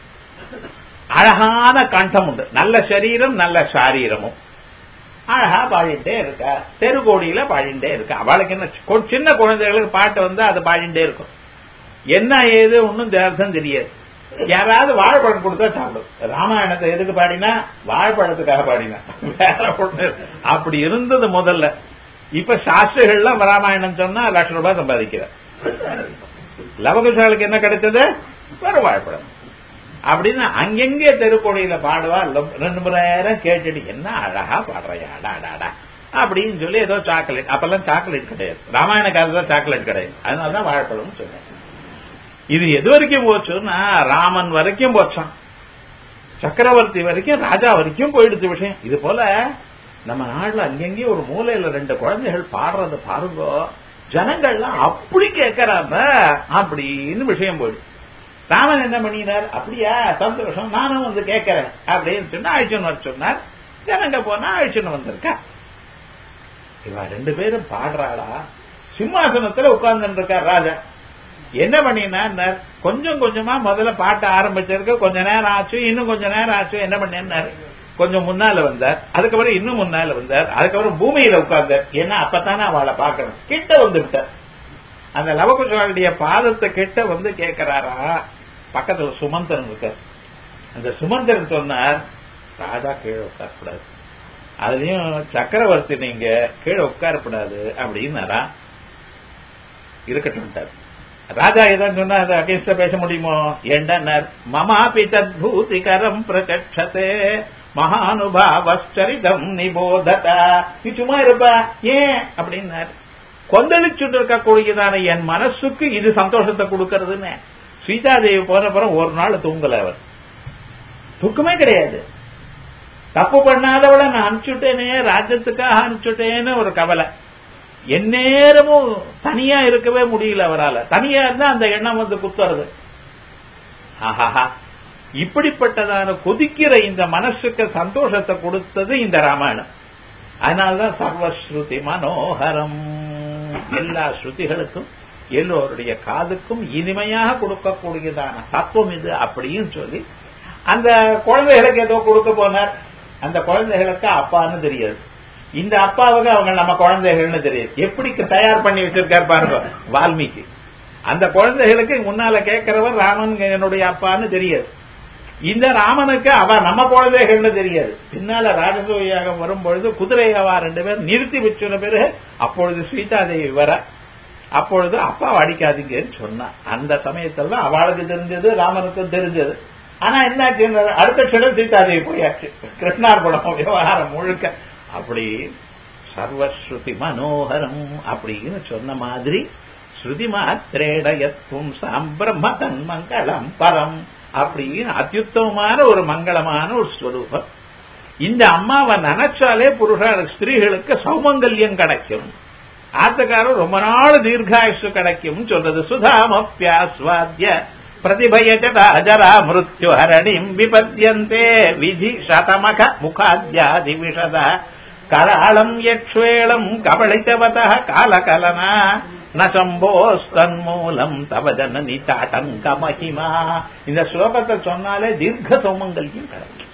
A: அழகான கண்டம் உண்டு நல்ல சரீரம் நல்ல சாரீரமும் அழகா பாடிட்டே இருக்கா தெருக்கோடியில பாடிட்டே இருக்கா அவளுக்கு என்ன சின்ன குழந்தைகளுக்கு பாட்டு வந்து அது பாடிட்டே இருக்கும் என்ன ஏது ஒன்னும் அர்த்தம் தெரியாது யாராவது வாழைப்பழம் கொடுத்தா சாப்பிடும் ராமாயணத்தை எதுக்கு பாடினா வாழைப்பழத்துக்காக பாடினா வேற ஒண்ணு அப்படி இருந்தது முதல்ல இப்ப சாஸ்திரிகள்லாம் ராமாயணம் சொன்னா லட்சம் ரூபாய் சம்பாதிக்கிற லவகுஷாலுக்கு என்ன கிடைச்சது வேற வாழைப்பழம் அப்படின்னு அங்கெங்கே தெருக்கோடியில பாடுவா ரெண்டு மூணு நேரம் கேட்டுட்டு என்ன அழகா பாடுறையா அடாடாடா அப்படின்னு சொல்லி ஏதோ சாக்லேட் அப்பெல்லாம் சாக்லேட் கிடையாது ராமாயண காலத்துல சாக்லேட் கிடையாது அதனாலதான் வாழைப்பழம்னு சொன்னேன் இது எது வரைக்கும் போச்சுன்னா ராமன் வரைக்கும் போச்சான் சக்கரவர்த்தி வரைக்கும் ராஜா வரைக்கும் போயிடுச்சு விஷயம் இது போல நம்ம நாட்டுல அங்கங்கேயும் ஒரு மூலையில ரெண்டு குழந்தைகள் பாடுறத பாருங்க ஜனங்கள்லாம் அப்படி கேட்கறாங்க அப்படின்னு விஷயம் போயிடுச்சு ராமன் என்ன பண்ணினார் அப்படியா சந்தோஷம் நானும் வந்து கேட்கறேன் அப்படின்னு சொன்னா அழிச்சுன்னு வர சொன்னார் ஜனங்க போனா அழிச்சுன்னு வந்திருக்கா இவ ரெண்டு பேரும் பாடுறாளா சிம்மாசனத்துல உட்கார்ந்து இருக்கார் ராஜா என்ன பண்ணினார் கொஞ்சம் கொஞ்சமா முதல்ல பாட்ட ஆரம்பிச்சிருக்க கொஞ்ச நேரம் ஆச்சு இன்னும் கொஞ்ச நேரம் ஆச்சு என்ன பண்ணார் கொஞ்சம் முன்னால வந்தார் அதுக்கப்புறம் இன்னும் முன்னால வந்தார் அதுக்கப்புறம் பூமியில உட்கார்ந்தார் ஏன்னா அப்பதானே அவளை பார்க்கணும் கிட்ட வந்து விட்டார் அந்த லவகுஷாவுடைய பாதத்தை கிட்ட வந்து கேட்கிறாரா பக்கத்துல சுமந்தரன் இருக்கார் அந்த சுமந்தரன் சொன்னார் ராஜா கீழே உட்காரக்கூடாது அதுலயும் சக்கரவர்த்தி நீங்க கீழே உட்காரக்கூடாது அப்படின்னாரா இருக்கட்டும் ராஜா ஏதாவது சொன்னா அதை அகேன்ஸ்டா பேச முடியுமோ ஏண்டார் மமாபி தத்பூதிகரம் பிரச்சே மகானுபாவச்சரிதம் நிபோதத நீ சும்மா இருப்பா ஏன் அப்படின்னாரு கொந்தளிச்சுட்டு இருக்கக்கூடியதான என் மனசுக்கு இது சந்தோஷத்தை கொடுக்கறதுன்னு சீதாதேவி போனப்புறம் ஒரு நாள் தூங்கல அவர் தூக்கமே கிடையாது தப்பு பண்ணாதவளை நான் அனுப்பிச்சுட்டேனே ராஜ்யத்துக்காக அனுப்பிச்சுட்டேன்னு ஒரு கவலை எந்நேரமும் தனியா இருக்கவே முடியல அவரால் தனியா இருந்தா அந்த எண்ணம் வந்து குத்துறது ஆஹாஹா இப்படிப்பட்டதான கொதிக்கிற இந்த மனசுக்கு சந்தோஷத்தை கொடுத்தது இந்த ராமாயணம் அதனால்தான் சர்வஸ்ருதி மனோகரம் எல்லா ஸ்ருதிகளுக்கும் எல்லோருடைய காதுக்கும் இனிமையாக கொடுக்கக்கூடியதான தத்துவம் இது அப்படின்னு சொல்லி அந்த குழந்தைகளுக்கு ஏதோ கொடுக்க போனார் அந்த குழந்தைகளுக்கு அப்பான்னு தெரியாது இந்த அப்பாவுக்கு அவங்க நம்ம குழந்தைகள்னு தெரியாது எப்படி தயார் பண்ணி வச்சிருக்காரு பாருங்க வால்மீகி அந்த குழந்தைகளுக்கு முன்னால கேட்கிறவர் ராமன் என்னுடைய அப்பான்னு தெரியாது இந்த ராமனுக்கு அவ நம்ம குழந்தைகள்னு தெரியாது பின்னால ராஜசூயாக வரும்பொழுது குதிரையவா ரெண்டு பேர் நிறுத்தி வச்சுன பிறகு அப்பொழுது சீதாதேவி வர அப்பொழுது அப்பா அடிக்காதீங்கன்னு சொன்னா அந்த சமயத்துல தான் அவளுக்கு தெரிஞ்சது ராமனுக்கும் தெரிஞ்சது ஆனா என்னாச்சு அடுத்த க்ஷணம் சீதாதேவி போயாச்சு கிருஷ்ணார்பணம் விவகாரம் முழுக்க அப்படி சர்வஸ்ருதி மனோகரம் அப்படின்னு சொன்ன மாதிரி ஸ்ருதி மாத்திரேடயத்துவம் சாம்பிரம்ம தன்மங்களம் பரம் அப்படின்னு அத்தியுத்தமமான ஒரு மங்களமான ஒரு ஸ்வரூபம் இந்த அம்மாவை நினைச்சாலே புருஷ ஸ்திரீகளுக்கு சௌமங்கல்யம் கிடைக்கும் ஆத்தக்காரர் ரொம்ப நாள் தீர்காயுஷு கிடைக்கும் சொல்றது சுதாமப்பியாஸ்வாத்திய பிரதிபயஜரா மிருத்யு ஹரணிம் விபத்யந்தே விதி சதமக முகாத்யாதி விஷத கராளம் யக்ஷ்வேளம் கபளித்தவத காலகலனா நசம்போஸ்தன்மூலம் தவ ஜனனி தாட்டங்க மகிமா இந்த ஸ்லோகத்தை சொன்னாலே தீர்க்க சோமங்கல்யம் கிடைக்கும்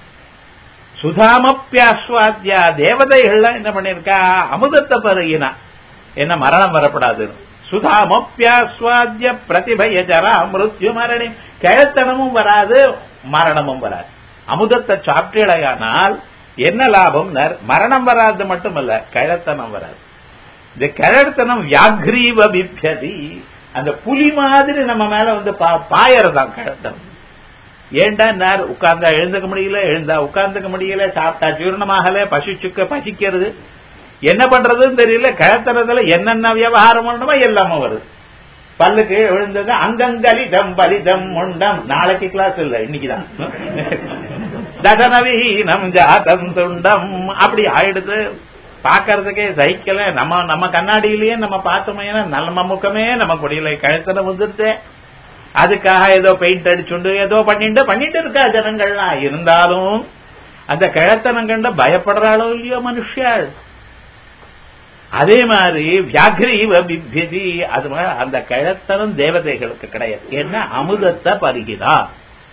A: சுதாமப்பியாஸ்வாத்தியா தேவதைகள்லாம் என்ன பண்ணிருக்கா அமுதத்தை பருகினா என்ன மரணம் வரப்படாதுன்னு சுதாமப்பியாஸ்வாத்திய பிரதிபய ஜரா மிருத்யு மரணி கிழத்தனமும் வராது மரணமும் வராது அமுதத்தை சாப்பிட்டேடையானால் என்ன லாபம் மரணம் வராது மட்டுமல்ல கிழத்தனம் வராது இந்த கிழத்தனம் வியாக்ரீவ பிப்யதி அந்த புலி மாதிரி நம்ம மேல வந்து பாயறதான் கிழத்தனம் ஏண்டா நேர் உட்கார்ந்தா எழுந்துக்க முடியல எழுந்தா உட்கார்ந்துக்க முடியல சாப்பிட்டா ஜீரணமாகல பசிச்சுக்க பசிக்கிறது என்ன பண்றதுன்னு தெரியல கிழத்தனத்துல என்னென்ன விவகாரம் பண்ணணுமோ எல்லாமே வருது பல்லுக்கு விழுந்தது அங்கங்கலிதம் பலிதம் முண்டம் நாளைக்கு கிளாஸ் இல்ல இன்னைக்குதான் தசனவீனம் ஜாதம் துண்டம் அப்படி ஆயிடுது பாக்கிறதுக்கே சகிக்கல நம்ம நம்ம கண்ணாடியிலேயே நம்ம பார்த்தோமே நம்ம முகமே நம்ம முடியல கழுத்தனை வந்துருச்சு அதுக்காக ஏதோ பெயிண்ட் அடிச்சுண்டு ஏதோ பண்ணிட்டு பண்ணிட்டு இருக்கா ஜனங்கள்லாம் இருந்தாலும் அந்த கிழத்தனம் கண்ட பயப்படுறாளோ இல்லையோ மனுஷியாள் அதே மாதிரி வியாகிரீவ பிபியதி அது மாதிரி அந்த கிழத்தனம் தேவதைகளுக்கு கிடையாது என்ன அமுதத்தை பருகிதான்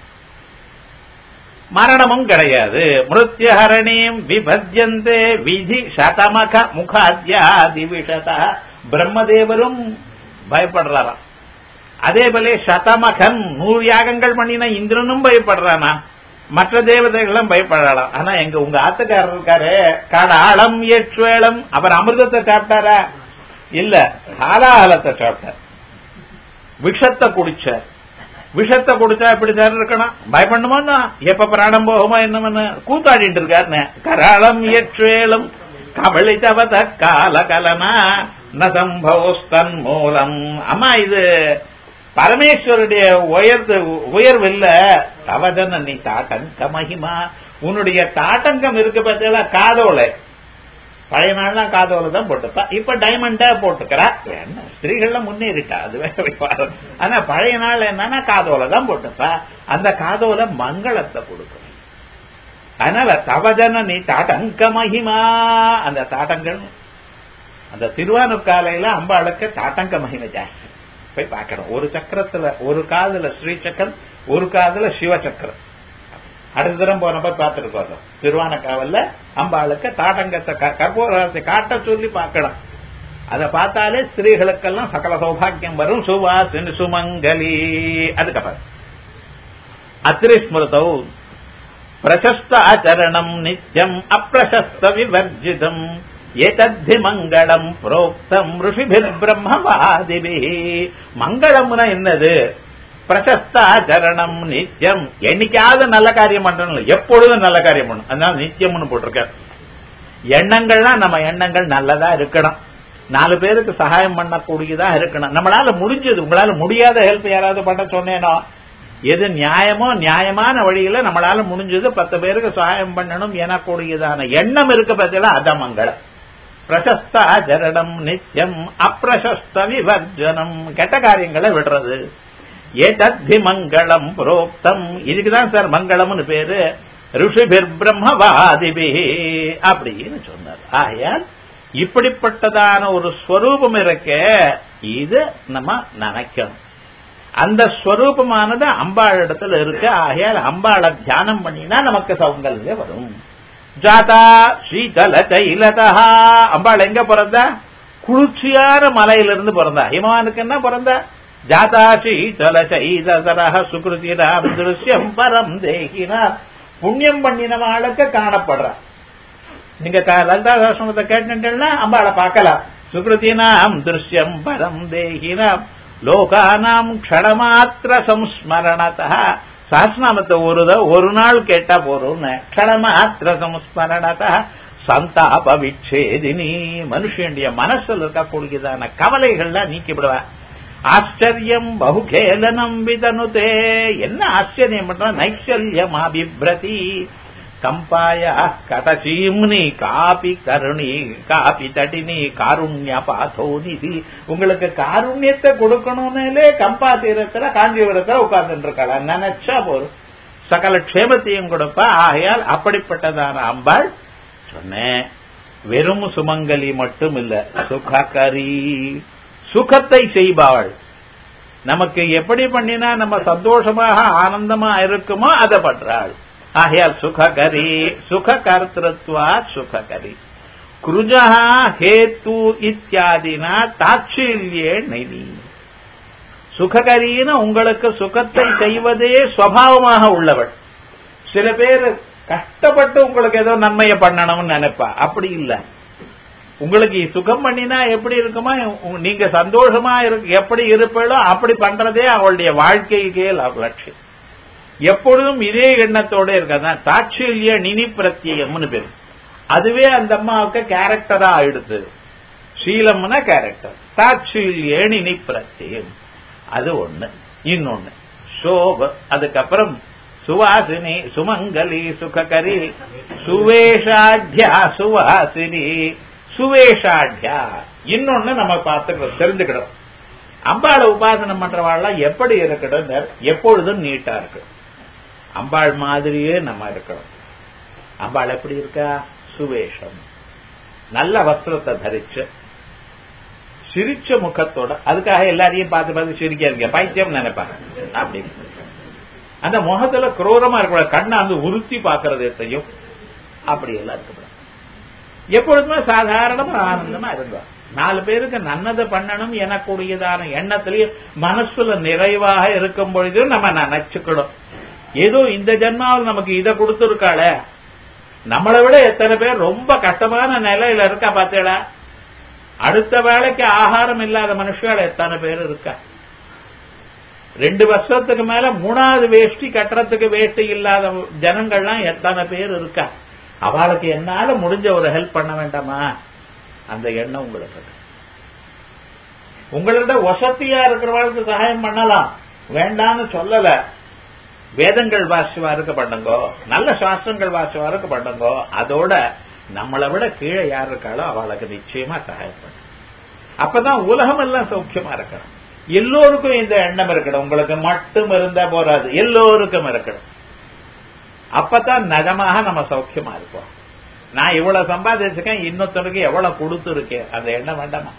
A: மரணமும் கிடையாது மிருத்யஹரணியும் விபத்யந்தே விதி சதமக முகாத்யாதி விஷத பிரம்மதேவரும் பயப்படுறாராம் அதே போல சதமகன் நூறு யாகங்கள் பண்ணின இந்திரனும் பயப்படுறானா மற்ற தேவதைகளும் பயப்படலாம் ஆனா எங்க உங்க ஆத்துக்காரர் இருக்காரு கடாளம் ஏற்றுவேளம் அவர் அமிர்தத்தை சாப்பிட்டாரா இல்ல ஹாலாஹலத்தை சாப்பிட்டார் விஷத்தை குடிச்சார் விஷத்தை குடிச்சா எப்படி சார் இருக்கணும் பயப்படணுமா எப்ப பிராணம் போகுமா என்ன கூத்தாடிட்டு இருக்காருன்னு கராளம் ஏற்றுவேளும் கபளிதவத காலகலனா நசம்பவஸ்தன் மூலம் அம்மா இது பரமேஸ்வருடைய உயர்வு உயர்வு இல்ல தவதன நீ தாட்டங்க மகிமா உன்னுடைய தாட்டங்கம் இருக்கு பார்த்தீங்களா காதோலை பழைய நாள்லாம் காதோல தான் போட்டுப்பா இப்ப டைமண்டா போட்டுக்கிறா என்ன ஸ்திரீகள்லாம் முன்னேறிட்டா அது வேற விவகாரம் ஆனா பழைய நாள் என்னன்னா காதோல தான் போட்டுப்பா அந்த காதோல மங்களத்தை கொடுக்கும் அதனால தவஜன நீ தாட்டங்க மகிமா அந்த தாட்டங்கள் அந்த திருவானூர்காலையில அம்பாளுக்கு தாட்டங்க மகிமை ஜாஸ்தி போய் பார்க்கணும் ஒரு சக்கரத்துல ஒரு காதுல ஸ்ரீ சக்கரம் ஒரு காதுல சிவ சக்கரம் அடுத்த தரம் போனப்ப பார்த்துருக்கோம் திருவானக்காவல்ல அம்பாளுக்கு தாட்டங்கத்தை கற்பூரத்தை காட்ட சொல்லி பார்க்கணும் அதை பார்த்தாலே ஸ்திரீகளுக்கெல்லாம் சகல சௌபாகியம் வரும் சுவாசின் சுமங்கலி அதுக்கப்புறம் அத்திரி ஸ்மிருதௌ பிரசஸ்த ஆச்சரணம் நித்யம் அப்பிரசஸ்த விவர்ஜிதம் ஏதத்தி மங்களம் புரோக்தம் ரிஷிபிர் பிரம்மவாதிபி மங்களம்னா என்னது பிரசஸ்தாச்சரணம் நித்தியம் என்னைக்காவது நல்ல காரியம் பண்றோம் எப்பொழுதும் நல்ல காரியம் பண்ணணும் அதனால நித்தியம்னு போட்டிருக்க எண்ணங்கள்லாம் நம்ம எண்ணங்கள் நல்லதா இருக்கணும் நாலு பேருக்கு சகாயம் பண்ணக்கூடியதா இருக்கணும் நம்மளால முடிஞ்சது உங்களால முடியாத ஹெல்ப் யாராவது பண்ண சொன்னேனோ எது நியாயமோ நியாயமான வழியில நம்மளால முடிஞ்சது பத்து பேருக்கு சகாயம் பண்ணணும் எனக்கூடியதான எண்ணம் இருக்கு பார்த்தீங்களா அதான் மங்களம் பிரசஸ்தாச்சரணம் நித்தியம் அப்பிரசஸ்த விவர்ஜனம் கெட்ட காரியங்களை விடுறது ஏதத்தி மங்களம் புரோக்தம் இதுக்குதான் சார் மங்களம்னு பேரு ரிஷிபிர் பிரம்மவாதிபி அப்படின்னு சொன்னார் ஆகையால் இப்படிப்பட்டதான ஒரு ஸ்வரூபம் இருக்க இது நம்ம நினைக்கணும் அந்த ஸ்வரூபமானது அம்பாள் இடத்துல இருக்கு ஆகையால் அம்பாளை தியானம் பண்ணினா நமக்கு சௌங்கல்ய வரும் ஜாதா ஸ்ரீதல தைலதா அம்பாள் எங்க பிறந்தா குளிர்ச்சியான மலையிலிருந்து பிறந்தா ஹிமவானுக்கு என்ன பிறந்தா ஜாதா ஸ்ரீதல சைதரஹ சுகிருதிராம் திருஷ்யம் பரம் தேகினா புண்ணியம் பண்ணினவாளுக்கு காணப்படுறா நீங்க லலிதா சாஸ்திரத்தை கேட்டுட்டீங்கன்னா அம்பாளை பார்க்கலாம் சுகிருதினாம் திருஷ்யம் பரம் தேகினாம் லோகானாம் க்ஷணமாத்திர சம்ஸ்மரணத சஹஸ்நாமத்தை ஒரு ஒரு நாள் கேட்டா போறோம் க்ஷணமாத்திர சம்ஸ்மரணத சந்தாப விச்சேதினி மனுஷனுடைய மனசுல இருக்கக்கூடியதான கவலைகள்லாம் நீக்கிவிடுவா ஆச்சரியம் பகுகேலனம் விதனுதே என்ன ஆச்சரியம் பண்ற நைச்சல்யம் அபிப்ரதி கம்பாய கதசீம்னி காபி கருணி காபி தடினி காருண்ய பாதோ நிதி உங்களுக்கு காருண்யத்தை கொடுக்கணும்னாலே கம்பா தீரத்துல காஞ்சிபுரத்துல உட்கார்ந்து இருக்காள நினைச்சா போதும் சகல க்ஷேமத்தையும் கொடுப்பா ஆகையால் அப்படிப்பட்டதான அம்பாள் சொன்னேன் வெறும் சுமங்கலி மட்டும் இல்ல சுககரி சுகத்தை செய்பவள் நமக்கு எப்படி பண்ணினா நம்ம சந்தோஷமாக ஆனந்தமா இருக்குமோ அதை பண்றாள் ஆகையால் சுககரி சுக கர்த்தத்வா சுககரி குருஜா ஹேத்து இத்தியாதினா தாட்சில்யே நெனி சுககரின்னு உங்களுக்கு சுகத்தை செய்வதே சுவாவமாக உள்ளவள் சில பேர் கஷ்டப்பட்டு உங்களுக்கு ஏதோ நன்மையை பண்ணணும்னு நினைப்பா அப்படி இல்ல உங்களுக்கு சுகம் பண்ணினா எப்படி இருக்குமா நீங்க சந்தோஷமா எப்படி இருப்பீளோ அப்படி பண்றதே அவளுடைய வாழ்க்கைக்கே லட்சியம் எப்பொழுதும் இதே எண்ணத்தோட இருக்கதான் தாட்சில்ய நினி பிரத்யம்னு பேரு அதுவே அந்த அம்மாவுக்கு கேரக்டரா ஆயிடுது சீலம்னா கேரக்டர் தாட்சில்ய நினி பிரத்யம் அது ஒண்ணு இன்னொன்னு சோப அதுக்கப்புறம் சுவாசினி சுமங்கலி சுககரி சுவேஷாட்யா சுவாசினி சுவேஷாட்யா இன்னொன்னு நம்ம பார்த்துக்கிறோம் தெரிஞ்சுக்கிறோம் அம்பாளை உபாசனம் பண்றவாள்லாம் எப்படி இருக்கணும் எப்பொழுதும் நீட்டா இருக்கு அம்பாள் மாதிரியே நம்ம இருக்கணும் அம்பாள் எப்படி இருக்கா சுவேஷம் நல்ல வஸ்திரத்தை தரிச்சு சிரிச்ச முகத்தோட அதுக்காக எல்லாரையும் பார்த்து பார்த்து சிரிக்காதீங்க பைத்தியம் நினைப்பாங்க அப்படின்னு அந்த முகத்துல குரோரமா இருக்க கண்ணை வந்து உறுத்தி பாக்குறது எத்தையும் அப்படி எல்லாம் இருக்கக்கூடாது எப்பொழுதுமே சாதாரணமா ஆனந்தமா இருந்தா நாலு பேருக்கு நன்னதை பண்ணணும் எனக்கூடியதான எண்ணத்திலேயே மனசுல நிறைவாக இருக்கும் பொழுது நம்ம நினைச்சுக்கணும் ஏதோ இந்த ஜென்மாவில் நமக்கு இதை கொடுத்துருக்காள நம்மளை விட எத்தனை பேர் ரொம்ப கஷ்டமான நிலையில இருக்கா பார்த்தேடா அடுத்த வேலைக்கு ஆகாரம் இல்லாத மனுஷால எத்தனை பேர் இருக்கா ரெண்டு வருஷத்துக்கு மேல மூணாவது வேஷ்டி கட்டுறதுக்கு வேஷ்டி இல்லாத ஜனங்கள்லாம் எத்தனை பேர் இருக்கா அவளுக்கு என்னால முடிஞ்ச ஒரு ஹெல்ப் பண்ண வேண்டாமா அந்த எண்ணம் உங்களுக்கு இருக்கு. உங்களோட வசதியா இருக்கிறவளுக்கு சகாயம் பண்ணலாம் வேண்டான்னு சொல்லல வேதங்கள் வாசிவாருக்கு பண்ணுங்கோ நல்ல சாஸ்திரங்கள் வாசிவாருக்கு பண்ணுங்கோ அதோட நம்மளை விட கீழே யார் இருக்காளோ அவளுக்கு நிச்சயமா சகாயம் பண்ணு அப்பதான் உலகம் எல்லாம் சௌக்கியமா இருக்கணும் எல்லோருக்கும் இந்த எண்ணம் இருக்கணும் உங்களுக்கு மட்டும் இருந்தா போராது எல்லோருக்கும் இருக்கணும் அப்பதான் நிஜமாக நம்ம சௌக்கியமா இருப்போம் நான் இவ்வளவு சம்பாதிச்சிருக்கேன் இன்னொருத்தருக்கு எவ்வளவு கொடுத்துருக்கேன் அந்த எண்ணம் வேண்டாமா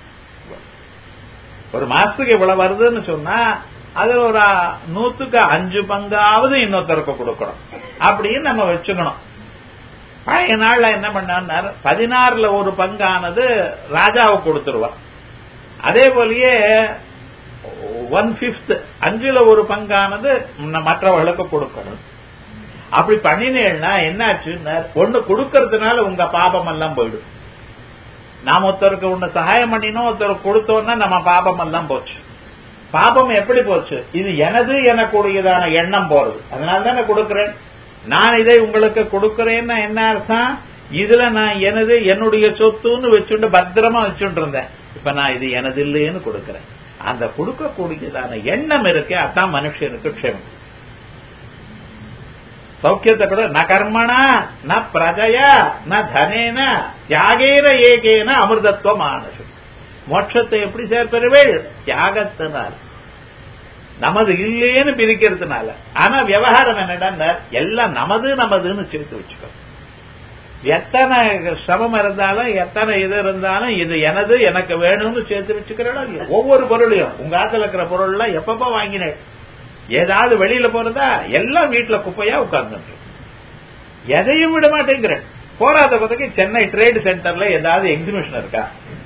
A: ஒரு மாசத்துக்கு இவ்வளவு வருதுன்னு சொன்னா அதுல ஒரு நூத்துக்கு அஞ்சு பங்காவது இன்னொருத்தருக்கு கொடுக்கணும் அப்படின்னு நம்ம வச்சுக்கணும் பழைய நாள்ல என்ன பண்ணார் பதினாறுல ஒரு பங்கானது ராஜாவுக்கு கொடுத்துருவா அதே போலயே ஒன் பிப்த் அஞ்சுல ஒரு பங்கானது மற்றவர்களுக்கு கொடுக்கணும் அப்படி பண்ணினேன்னா என்னாச்சுன்னா ஒண்ணு கொடுக்கறதுனால உங்க பாபம் எல்லாம் போயிடும் நாம ஒருத்தருக்கு ஒண்ணு சகாயம் பண்ணினோம் ஒருத்தருக்கு கொடுத்தோம்னா நம்ம பாபம் எல்லாம் போச்சு பாபம் எப்படி போச்சு இது எனது எனக்குரியதான எண்ணம் போறது அதனால தானே கொடுக்கிறேன் நான் இதை உங்களுக்கு கொடுக்கிறேன்னா என்ன அர்த்தம் இதுல நான் எனது என்னுடைய சொத்துன்னு வச்சுட்டு பத்திரமா வச்சுட்டு இருந்தேன் இப்ப நான் இது எனது இல்லைன்னு கொடுக்கிறேன் அந்த கொடுக்கக்கூடியதான எண்ணம் இருக்கே அதான் மனுஷனுக்கு க்ஷேமம் சௌக்கியத்தை கூட ந கர்மணா ந பிரஜயா ந தனேன தியாகேன ஏகேன அமிர்தத்துவம் ஆனது மோட்சத்தை எப்படி சேர்ப்பெறுவேள் தியாகத்தினால் நமது இல்லையேன்னு பிரிக்கிறதுனால ஆனா விவகாரம் என்னடா எல்லாம் நமது நமதுன்னு சேர்த்து வச்சுக்கோ எத்தனை சிரமம் இருந்தாலும் எத்தனை இது இருந்தாலும் இது எனது எனக்கு வேணும்னு சேர்த்து வச்சுக்கிறோம் இல்லையா ஒவ்வொரு பொருளையும் உங்க ஆத்துல இருக்கிற பொருள் எல்லாம் எப்பப்ப வாங்கினேன் ஏதாவது வெளியில போறதா எல்லாம் வீட்டுல குப்பையா உட்கார்ந்து எதையும் விட மாட்டேங்கிறேன் போராத பதக்கு சென்னை ட்ரேட் சென்டர்ல ஏதாவது எக்ஸிபிஷன் இருக்கா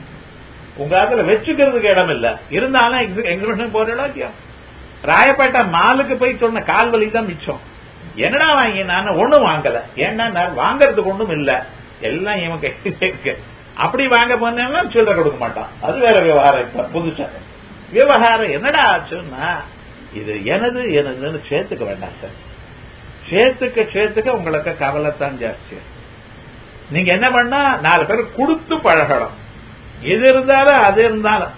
A: உங்க ஆத்துல வச்சுக்கிறதுக்கு இடம் இல்ல இருந்தாலும் எக்ஸிபிஷன் போறோம் இல்லையா ராயப்பேட்டை மாலுக்கு போய் சொன்ன கால் வலி தான் மிச்சம் என்னடா வாங்கி நான் ஒண்ணும் வாங்கல ஏன்னா நான் வாங்கறதுக்கு ஒண்ணும் இல்ல எல்லாம் இவன் கையில இருக்கு அப்படி வாங்க போனா சில்லறை கொடுக்க மாட்டான் அது வேற விவகாரம் இப்ப புதுசா விவகாரம் என்னடா ஆச்சுன்னா இது எனது எனதுன்னு சேர்த்துக்க வேண்டாம் சார் சேர்த்துக்க சேர்த்துக்க உங்களுக்கு கவலைத்தான் ஜாஸ்தி நீங்க என்ன பண்ணா நாலு பேர் கொடுத்து பழகணும் எது இருந்தாலும் அது இருந்தாலும்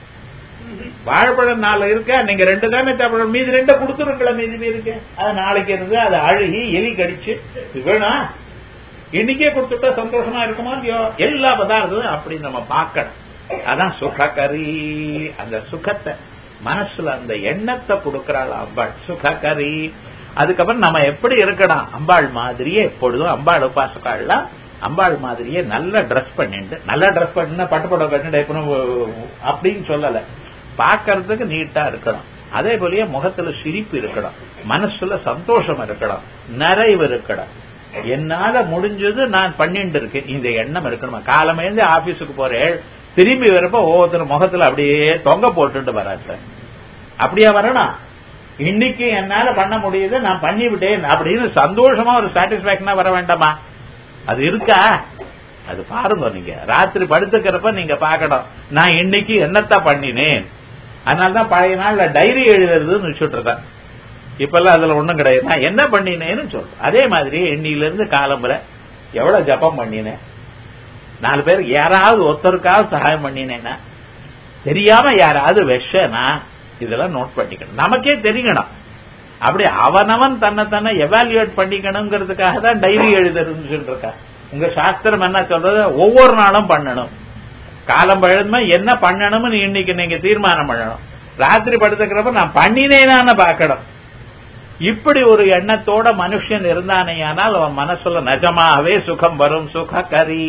A: வாழைப்பழம் நாலு இருக்கா நீங்க ரெண்டு தானே சாப்பிடணும் மீதி ரெண்ட கொடுத்துருங்களா மீதி மீதி அது நாளைக்கு இருந்து அது அழுகி எலி கடிச்சு வேணும் இன்னைக்கே கொடுத்துட்டா சந்தோஷமா இருக்குமா இல்லையோ எல்லா பதார்த்தமும் அப்படி நம்ம பார்க்கணும் அதான் சுககரி அந்த சுகத்தை மனசுல அந்த எண்ணத்தை கொடுக்கறாள் அம்பாள் சுககரி அதுக்கப்புறம் நம்ம எப்படி இருக்கணும் அம்பாள் மாதிரியே எப்பொழுதும் அம்பாள் உபாசக்காள்லாம் அம்பாள் மாதிரியே நல்ல ட்ரெஸ் பண்ணிட்டு நல்ல ட்ரெஸ் பண்ணினா பட்டு புடவை கட்டிட்டு அப்படின்னு சொல்லல பார்க்கறதுக்கு நீட்டா இருக்கணும் அதே போலயே முகத்துல சிரிப்பு இருக்கணும் மனசுல சந்தோஷம் இருக்கணும் நிறைவு இருக்கணும் என்னால முடிஞ்சது நான் பண்ணிட்டு இருக்கேன் இந்த எண்ணம் இருக்கணுமா காலமேந்து ஆபீஸுக்கு போறேன் திரும்பி வரப்ப ஒவ்வொருத்தர் முகத்துல அப்படியே தொங்க போட்டுட்டு வராங்க அப்படியா வரணும் இன்னைக்கு என்னால பண்ண முடியுது நான் பண்ணிவிட்டேன் அப்படின்னு சந்தோஷமா ஒரு சாட்டிஸ்பாக்சனா வர வேண்டாமா அது இருக்கா அது பாருங்க நீங்க ராத்திரி படுத்துக்கிறப்ப நீங்க பாக்கணும் நான் இன்னைக்கு என்னத்த பண்ணினேன் அதனாலதான் பழைய நாள்ல டைரி எழுதுறதுன்னு வச்சுட்டு இருக்கேன் இப்பெல்லாம் அதுல ஒண்ணும் கிடையாது நான் என்ன பண்ணினேன்னு சொல்றேன் அதே மாதிரி எண்ணில இருந்து காலம்புற எவ்வளவு ஜபம் பண்ணினேன் நாலு பேர் யாராவது ஒருத்தருக்காவது சகாயம் பண்ணினேன்னா தெரியாம யாராவது விஷனா இதெல்லாம் நோட் பண்ணிக்கணும் நமக்கே தெரியணும் அப்படி அவனவன் தன்னை தன்னை எவாலுவேட் பண்ணிக்கணுங்கிறதுக்காக தான் டைரி எழுதுறதுன்னு சொல்லிருக்கா உங்க சாஸ்திரம் என்ன சொல்றது ஒவ்வொரு நாளும் பண்ணணும் காலம் பழுதுமா என்ன பண்ணணும்னு இன்னைக்கு நீங்க தீர்மானம் பண்ணணும் ராத்திரி படுத்துக்கிறப்ப நான் பண்ணினேனான்னு பார்க்கணும் இப்படி ஒரு எண்ணத்தோட மனுஷன் இருந்தானேயானால் அவன் மனசுல நிஜமாவே சுகம் வரும் சுககரி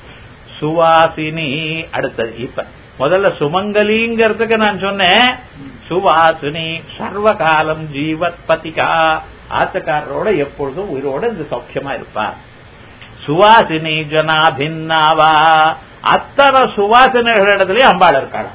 A: சுவாசினி அடுத்தது இப்ப முதல்ல சுமங்கலிங்கிறதுக்கு நான் சொன்னேன் சுவாசினி சர்வகாலம் ஜீவத் பதிகா ஆத்தக்காரரோட எப்பொழுதும் உயிரோட இந்த சௌக்கியமா இருப்பார் சுவாசினி ஜனாபின்னாவா அத்தனை சுவாசனைகளிடத்திலேயே அம்பாள் இருக்காள்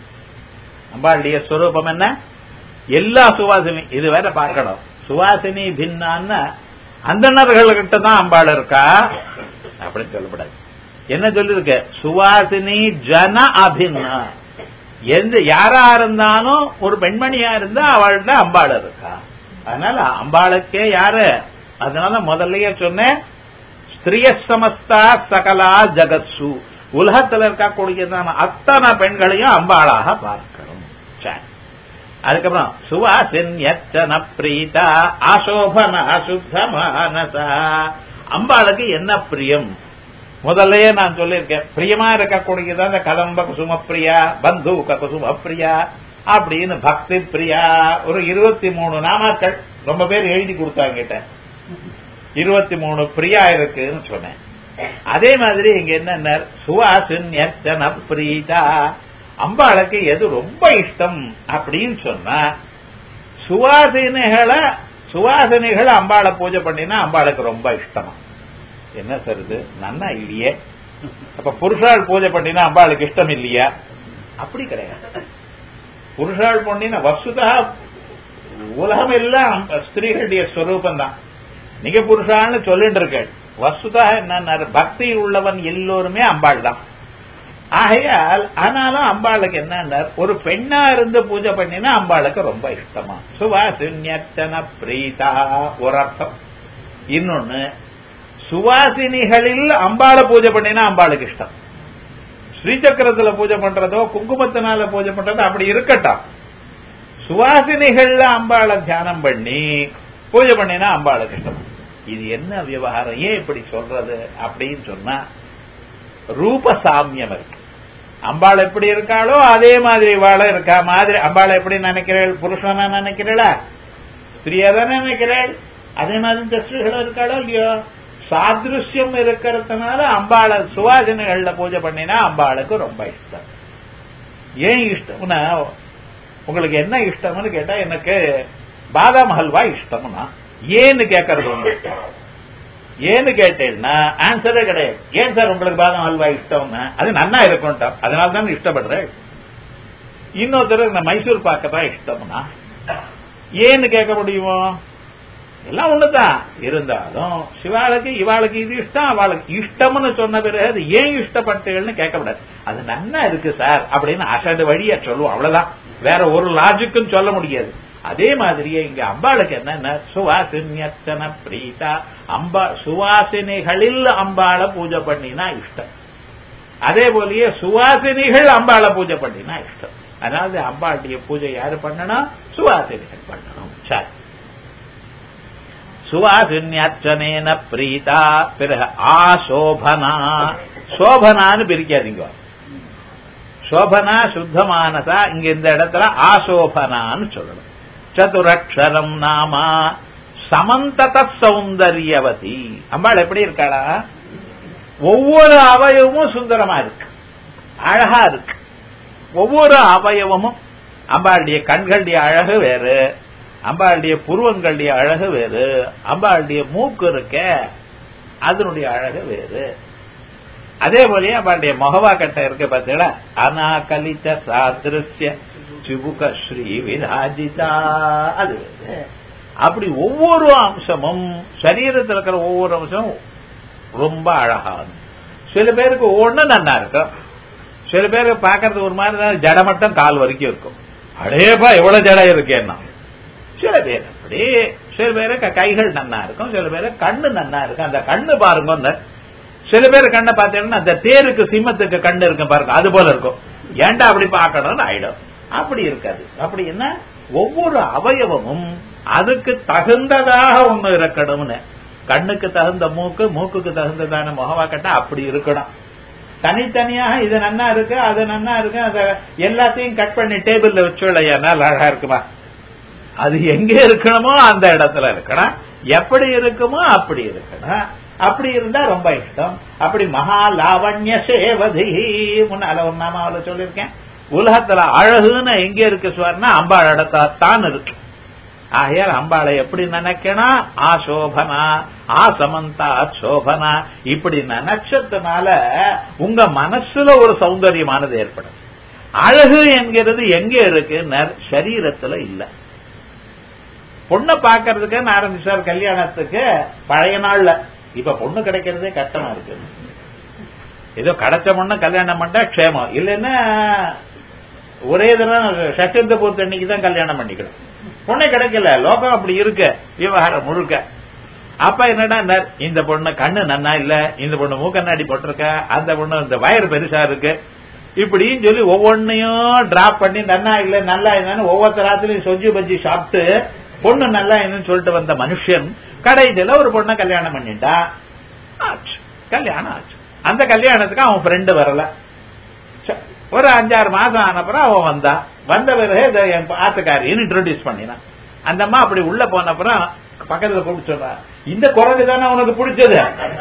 A: அம்பாளுடைய ஸ்வரூபம் என்ன எல்லா சுவாசினி இது வேற பார்க்கணும் சுவாசினி பின்னான்னு அந்தணர்கள்கிட்ட தான் அம்பாள் இருக்கா அப்படின்னு சொல்லப்படாது என்ன சொல்லிருக்க சுவாசினி ஜன அபின்னா எந்த யாரா இருந்தாலும் ஒரு பெண்மணியா இருந்தா அவள்கிட்ட அம்பாள் இருக்கா அதனால அம்பாளுக்கே யாரு அதனால முதல்லயே சொன்னேன் ஸ்திரிய சமஸ்தா சகலா ஜகத்சு உலகத்துல இருக்கக்கூடியதான அத்தனை பெண்களையும் அம்பாளாக பார்க்கணும் சரி அதுக்கப்புறம் சுவாசின்யச்சன பிரீதா ஆசோபன சுத்த மானசா அம்பாளுக்கு என்ன பிரியம் முதல்லயே நான் சொல்லியிருக்கேன் பிரியமா இருக்கக்கூடியது அந்த கதம்ப குசும பிரியா பந்தூக குசும பிரியா அப்படின்னு பக்தி பிரியா ஒரு இருபத்தி மூணு நாமாக்கள் ரொம்ப பேர் எழுதி கொடுத்தாங்கிட்ட இருபத்தி மூணு பிரியா இருக்குன்னு சொன்னேன் அதே மாதிரி இங்க என்ன சுவாசின்யச்சன பிரீதா அம்பாளுக்கு எது ரொம்ப இஷ்டம் அப்படின்னு சொன்னா சுவாசினிகளை சுவாசினிகளை அம்பாளை பூஜை பண்ணினா அம்பாளுக்கு ரொம்ப இஷ்டமா என்ன சார் இது நன்னா இல்லையே அப்ப புருஷாள் பூஜை பண்ணினா அம்பாளுக்கு இஷ்டம் இல்லையா அப்படி கிடையாது புருஷாள் பண்ணின வசுதா உலகம் எல்லாம் ஸ்திரீகளுடைய ஸ்வரூபம் தான் நீங்க புருஷான்னு சொல்லிட்டு இருக்க வசுதா என்ன பக்தி உள்ளவன் எல்லோருமே அம்பாள் தான் ஆகையால் ஆனாலும் அம்பாளுக்கு என்ன ஒரு பெண்ணா இருந்து பூஜை பண்ணினா அம்பாளுக்கு ரொம்ப இஷ்டமா சுவாசின்யத்தன பிரீதா ஒரு அர்த்தம் இன்னொன்னு சுவாசினிகளில் அம்பாளை பூஜை பண்ணினா அம்பாளுக்கு இஷ்டம் ஸ்ரீசக்கரத்துல பூஜை பண்றதோ குங்குமத்தினால பூஜை பண்றதோ அப்படி இருக்கட்டும் சுவாசினிகள்ல அம்பாளை தியானம் பண்ணி பூஜை பண்ணினா அம்பாளுக்கு இஷ்டம் இது என்ன விவகாரம் ஏன் இப்படி சொல்றது அப்படின்னு சொன்னா ரூப சாமியம் இருக்கு அம்பாள் எப்படி இருக்காளோ அதே மாதிரி வாழ இருக்கா மாதிரி அம்பாளை எப்படி நினைக்கிறேள் புருஷனா நினைக்கிறேளா ஸ்திரியா தானே நினைக்கிறேள் அதே மாதிரி இந்த ஸ்திரீகளும் இருக்காளோ இல்லையோ சாதிருஷ்யம் இருக்கிறதுனால அம்பாளை சுவாசனைகள்ல பூஜை பண்ணினா அம்பாளுக்கு ரொம்ப இஷ்டம் ஏன் இஷ்டம்னா உங்களுக்கு என்ன இஷ்டம்னு கேட்டா எனக்கு பாதாம் ஹல்வா இஷ்டம்னா ஏன்னு கேட்கறது உண்டு ஏன்னு கேட்டேன்னா ஆன்சரே கிடையாது ஏன் சார் உங்களுக்கு பாதாம் ஹல்வா இஷ்டம்னா அது நன்னா இருக்கும்ட்டோம் அதனால தான் இஷ்டப்படுறேன் இன்னொருத்தர் இந்த மைசூர் பாக்க தான் இஷ்டம்னா ஏன்னு கேட்க முடியுமோ எல்லாம் ஒண்ணுதான் இருந்தாலும் சிவாளுக்கு இவாளுக்கு இது இஷ்டம் அவளுக்கு இஷ்டம்னு சொன்ன பிறகு அது ஏன் இஷ்டப்பட்டீங்கன்னு கேட்கக்கூடாது அது நன்னா இருக்கு சார் அப்படின்னு அசடு வழியா சொல்லுவோம் அவ்வளவுதான் வேற ஒரு லாஜிக்கும் சொல்ல முடியாது அதே மாதிரியே இங்க அம்பாளுக்கு என்ன சுவாசின்யத்தன பிரீதா அம்பா சுவாசினிகளில் அம்பாளை பூஜை பண்ணினா இஷ்டம் அதே போலயே சுவாசினிகள் அம்பாளை பூஜை பண்ணினா இஷ்டம் அதாவது அம்பாளுடைய பூஜை யாரு பண்ணணும் சுவாசினிகள் பண்ணணும் சரி சுவாசின்யர்ச்சனேன பிரீதா பிறகு ஆசோபனா சோபனான்னு பிரிக்காதீங்க சோபனா சுத்தமானதா இங்க இந்த இடத்துல ஆசோபனான்னு சொல்லணும் சதுரக்ஷரம் நாமா சமந்தத சௌந்தரியவதி அம்பாள் எப்படி இருக்காளா ஒவ்வொரு அவயவமும் சுந்தரமா இருக்கு அழகா இருக்கு ஒவ்வொரு அவயவமும் அம்பாளுடைய கண்களுடைய அழகு வேறு அம்பாளுடைய புருவங்களுடைய அழகு வேறு அம்பாளுடைய மூக்கு இருக்க அதனுடைய அழகு வேறு அதே போலயே அம்பாளுடைய முகவா கட்ட இருக்கு பார்த்தீங்களா அனாகலித்த சாதிருஷ்ய சிபுக ஸ்ரீ விராஜிதா அது வேறு அப்படி ஒவ்வொரு அம்சமும் சரீரத்தில் இருக்கிற ஒவ்வொரு அம்சமும் ரொம்ப அழகாது சில பேருக்கு ஒண்ணு நல்லா இருக்கும் சில பேருக்கு பாக்குறது ஒரு மாதிரி ஜட மட்டும் கால் வரைக்கும் இருக்கும் அடேப்பா எவ்வளவு ஜடம் இருக்கேன்னா சில பேர் அப்படி சில பேருக்கு கைகள் நன்னா இருக்கும் சில பேருக்கு கண்ணு நன்னா இருக்கும் அந்த கண்ணு பாருங்க அந்த சில பேர் கண்ணை பார்த்தீங்கன்னா அந்த தேருக்கு சிம்மத்துக்கு கண்ணு இருக்கும் பாருங்க அது போல இருக்கும் ஏன்டா அப்படி பார்க்கணும்னு ஆயிடும் அப்படி இருக்காது அப்படி என்ன ஒவ்வொரு அவயவமும் அதுக்கு தகுந்ததாக ஒண்ணு இருக்கணும்னு கண்ணுக்கு தகுந்த மூக்கு மூக்குக்கு தகுந்ததான முகவா கட்டா அப்படி இருக்கணும் தனித்தனியாக இது நன்னா இருக்கு அது நன்னா இருக்கு அத எல்லாத்தையும் கட் பண்ணி டேபிள்ல வச்சுள்ளையானா அழகா இருக்குமா அது எங்க இருக்கணுமோ அந்த இடத்துல இருக்கணும் எப்படி இருக்குமோ அப்படி இருக்கணும் அப்படி இருந்தா ரொம்ப இஷ்டம் அப்படி மகா லாவண்ய சேவதி முன்னால ஒரு நாமாவில சொல்லியிருக்கேன் உலகத்துல அழகுன்னு எங்க இருக்கு சுவர்னா அம்பாள் இடத்தான் இருக்கு ஆகையால் அம்பாளை எப்படி நினைக்கணும் ஆசோபனா ஆசமந்தா சோபனா இப்படி நினைச்சதுனால உங்க மனசுல ஒரு சௌந்தரியமானது ஏற்படும் அழகு என்கிறது எங்க இருக்கு சரீரத்துல இல்ல பொண்ணை பாக்கிறதுக்கு ஆரம்பிச்சார் கல்யாணத்துக்கு பழைய நாள்ல இப்ப பொண்ணு கிடைக்கிறதே கஷ்டமா இருக்கு ஏதோ கிடைச்ச பொண்ணு கல்யாணம் பண்ணா க்ஷேமம் இல்லைன்னா ஒரே தினம் சச்சந்த பூர்த்தி அன்னைக்கு தான் கல்யாணம் பண்ணிக்கணும் பொண்ணை கிடைக்கல லோகம் அப்படி இருக்க விவகாரம் முழுக்க அப்ப என்னடா நர், இந்த பொண்ணு கண்ணு நன்னா இல்ல இந்த பொண்ணு மூக்கண்ணாடி போட்டிருக்க அந்த பொண்ணு இந்த வயறு பெருசா இருக்கு இப்படின்னு சொல்லி ஒவ்வொன்னையும் டிராப் பண்ணி நன்னா இல்ல நல்லா இல்லன்னு ஒவ்வொருத்த ராத்திரியும் சொஜி பஜ்ஜி சாப்பிட்டு பொண்ணு நல்லா இல்லைன்னு சொல்லிட்டு வந்த மனுஷன் கடைசியில ஒரு பொண்ணை கல்யாணம் பண்ணிட்டா ஆச்சு கல்யாணம் ஆச்சு அந்த கல்யாணத்துக்கு அவன் ஃப்ரெண்டு வரல ச- ஒரு அஞ்சாறு மாசம் ஆனப்புறம் அவன் வந்தா வந்த பிறகு இதை என் ஆத்துக்காரின்னு இன்ட்ரோடியூஸ் பண்ணினான் அந்த அம்மா அப்படி உள்ள போனப்புறம் பக்கத்துல கூப்பிட்டு சொன்னா இந்த குரங்கு தானே உனக்கு பிடிச்சது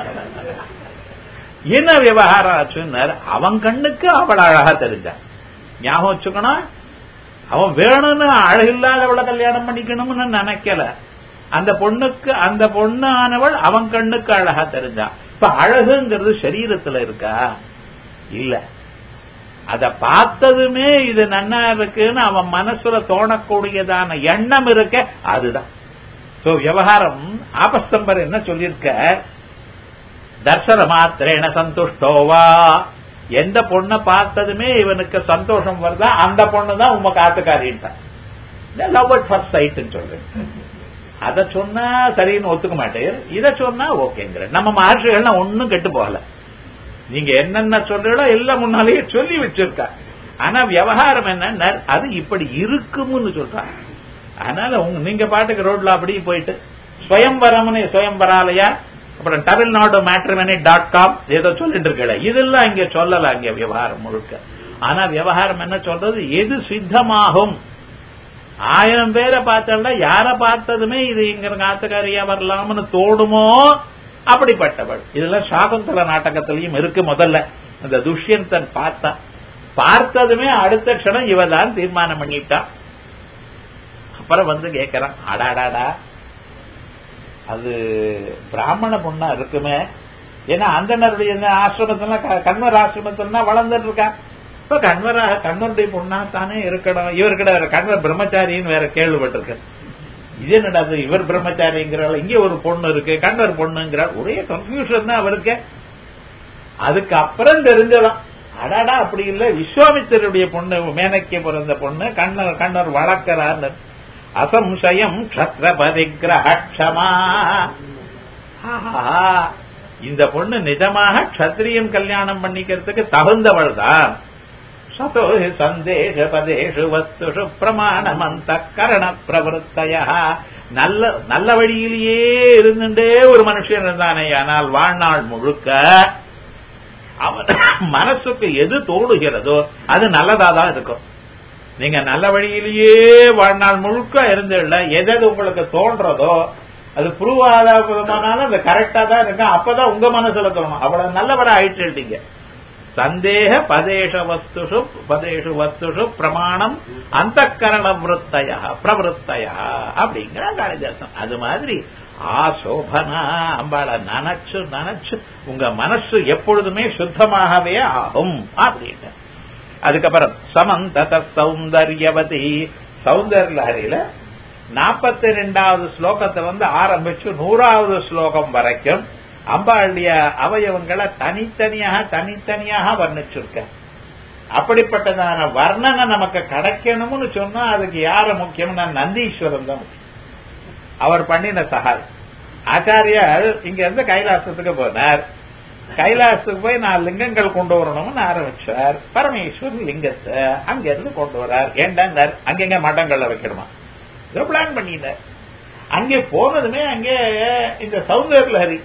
A: என்ன விவகாரம் ஆச்சுன்னாரு அவன் கண்ணுக்கு அவள் அழகா தெரிஞ்சான் ஞாபகம் வச்சுக்கணும் அவன் வேணும்னு அழகில்லாதவளை கல்யாணம் பண்ணிக்கணும்னு நினைக்கல அந்த பொண்ணுக்கு அந்த பொண்ணு ஆனவள் அவன் கண்ணுக்கு அழகா தெரிஞ்சான் இப்ப அழகுங்கிறது சரீரத்துல இருக்கா இல்ல அத பார்த்ததுமே இது நன்னா இருக்குன்னு அவன் மனசுல தோணக்கூடியதான எண்ணம் இருக்க அதுதான் சோ விவகாரம் ஆபஸ்தம்பர் என்ன சொல்லியிருக்க தர்சன மாத்திரேன சந்துஷ்டோவா எந்த பொண்ணை பார்த்ததுமே இவனுக்கு சந்தோஷம் வருதா அந்த பொண்ணு தான் உங்க காத்துக்காரின்ட்டான் லவ் அட் ஃபர்ஸ்ட் சைட்னு சொல்றேன் அத சொன்னா சரின்னு ஒத்துக்க மாட்டேன் இத சொன்னா ஓகேங்கிற நம்ம மகர்ஷிகள்லாம் ஒன்னும் கெட்டு போகல நீங்க என்னென்ன சொல்றீங்களோ எல்லாம் முன்னாலேயே சொல்லி வச்சிருக்கா ஆனா விவகாரம் என்ன அது இப்படி இருக்கும்னு சொல்றாங்க அதனால உங்க நீங்க பாட்டுக்கு ரோட்ல அப்படியே போயிட்டு ஸ்வயம்பரம்னு ஸ்வயம்பராலயா அப்புறம் தமிழ்நாடு மேட்ரிமனி டாட் காம் ஏதோ சொல்லிட்டு இருக்கல இதெல்லாம் இங்க சொல்லல அங்க விவகாரம் முழுக்க ஆனா விவகாரம் என்ன சொல்றது எது சித்தமாகும் ஆயிரம் பேரை பார்த்தா யார பார்த்ததுமே இது இங்க ஆத்துக்காரியா வரலாம்னு தோடுமோ அப்படிப்பட்டவள் இதெல்லாம் சாகுந்தல நாடகத்திலையும் இருக்கு முதல்ல அந்த துஷ்யந்தன் பார்த்தா பார்த்ததுமே அடுத்த க்ஷணம் இவதான் தீர்மானம் பண்ணிட்டான் அப்புறம் வந்து கேட்கறான் அடாடாடா அது பிராமண பொண்ணா இருக்குமே ஏன்னா அந்தனருடைய ஆசிரமத்துல கண்வர் ஆசிரமத்துல வளர்ந்துட்டு இருக்கா இப்ப கண்வரா கண்வருடைய பொண்ணா தானே இருக்கணும் இவர்கிட்ட கண்வர் பிரம்மச்சாரின்னு வேற கேள்விப்பட்டிருக்கு இது என்னடா அது இவர் பிரம்மச்சாரிங்கிறாள் இங்க ஒரு பொண்ணு இருக்கு கண்வர் பொண்ணுங்கிறாள் ஒரே கன்ஃபியூஷன் தான் அவருக்கு அதுக்கு அப்புறம் தெரிஞ்சலாம் அடாடா அப்படி இல்ல விஸ்வாமித்தருடைய பொண்ணு மேனக்கிய பிறந்த பொண்ணு கண்ணர் கண்ணர் வளர்க்கிறார் அசம்சயம் கஷத்திர பரிகிரகமா இந்த பொண்ணு நிஜமாக கஷத்திரியன் கல்யாணம் பண்ணிக்கிறதுக்கு தகுந்தவள் தான் சதோ சந்தேஷ பதேஷு வஸ்துஷு பிரமாணமந்த கரண பிரவருத்தைய நல்ல நல்ல வழியிலேயே இருந்துட்டே ஒரு மனுஷன் இருந்தானே ஆனால் வாழ்நாள் முழுக்க அவன் மனசுக்கு எது தோடுகிறதோ அது நல்லதா தான் இருக்கும் நீங்க நல்ல வழியிலேயே வாழ்நாள் முழுக்க இருந்துடல எது எது உங்களுக்கு தோன்றதோ அது ப்ரூவ் ஆகாதமானாலும் அது கரெக்டா தான் இருக்கும் அப்பதான் உங்க மனசுல தோணும் அவ்வளவு நல்லவரா ஆயிட்டு சந்தேக பதேஷ வஸ்துஷு பதேஷு வஸ்துஷு பிரமாணம் அந்த கரண விற்த்தய பிரவருத்தய அப்படிங்கிற காளிதாசன் அது மாதிரி ஆசோபனா அம்பாளை நினைச்சு நினைச்சு உங்க மனசு எப்பொழுதுமே சுத்தமாகவே ஆகும் அப்படின்னு அதுக்கப்புறம் சமந்தத சௌந்தர்யவதி சௌந்தர்யலஹரியில நாற்பத்தி ரெண்டாவது ஸ்லோகத்தை வந்து ஆரம்பிச்சு நூறாவது ஸ்லோகம் வரைக்கும் அம்பாளுடைய அவயவங்களை தனித்தனியாக தனித்தனியாக வர்ணிச்சிருக்க அப்படிப்பட்டதான வர்ணனை நமக்கு கிடைக்கணும்னு சொன்னா அதுக்கு யாரு முக்கியம்னா நந்தீஸ்வரன் தான் முக்கியம் அவர் பண்ணின சகாய் ஆச்சாரியார் இங்க இருந்து கைலாசத்துக்கு போனார் கைலாசத்துக்கு போய் நான் லிங்கங்கள் கொண்டு வரணும்னு ஆரம்பிச்சார் பரமேஸ்வரன் லிங்கத்தை அங்க இருந்து கொண்டு வரார் ஏண்டாந்தார் அங்கங்க மடங்கள்ல வைக்கணுமா இதை பிளான் பண்ணிட்டார் அங்கே போனதுமே அங்கே இந்த சௌந்தர்லஹரி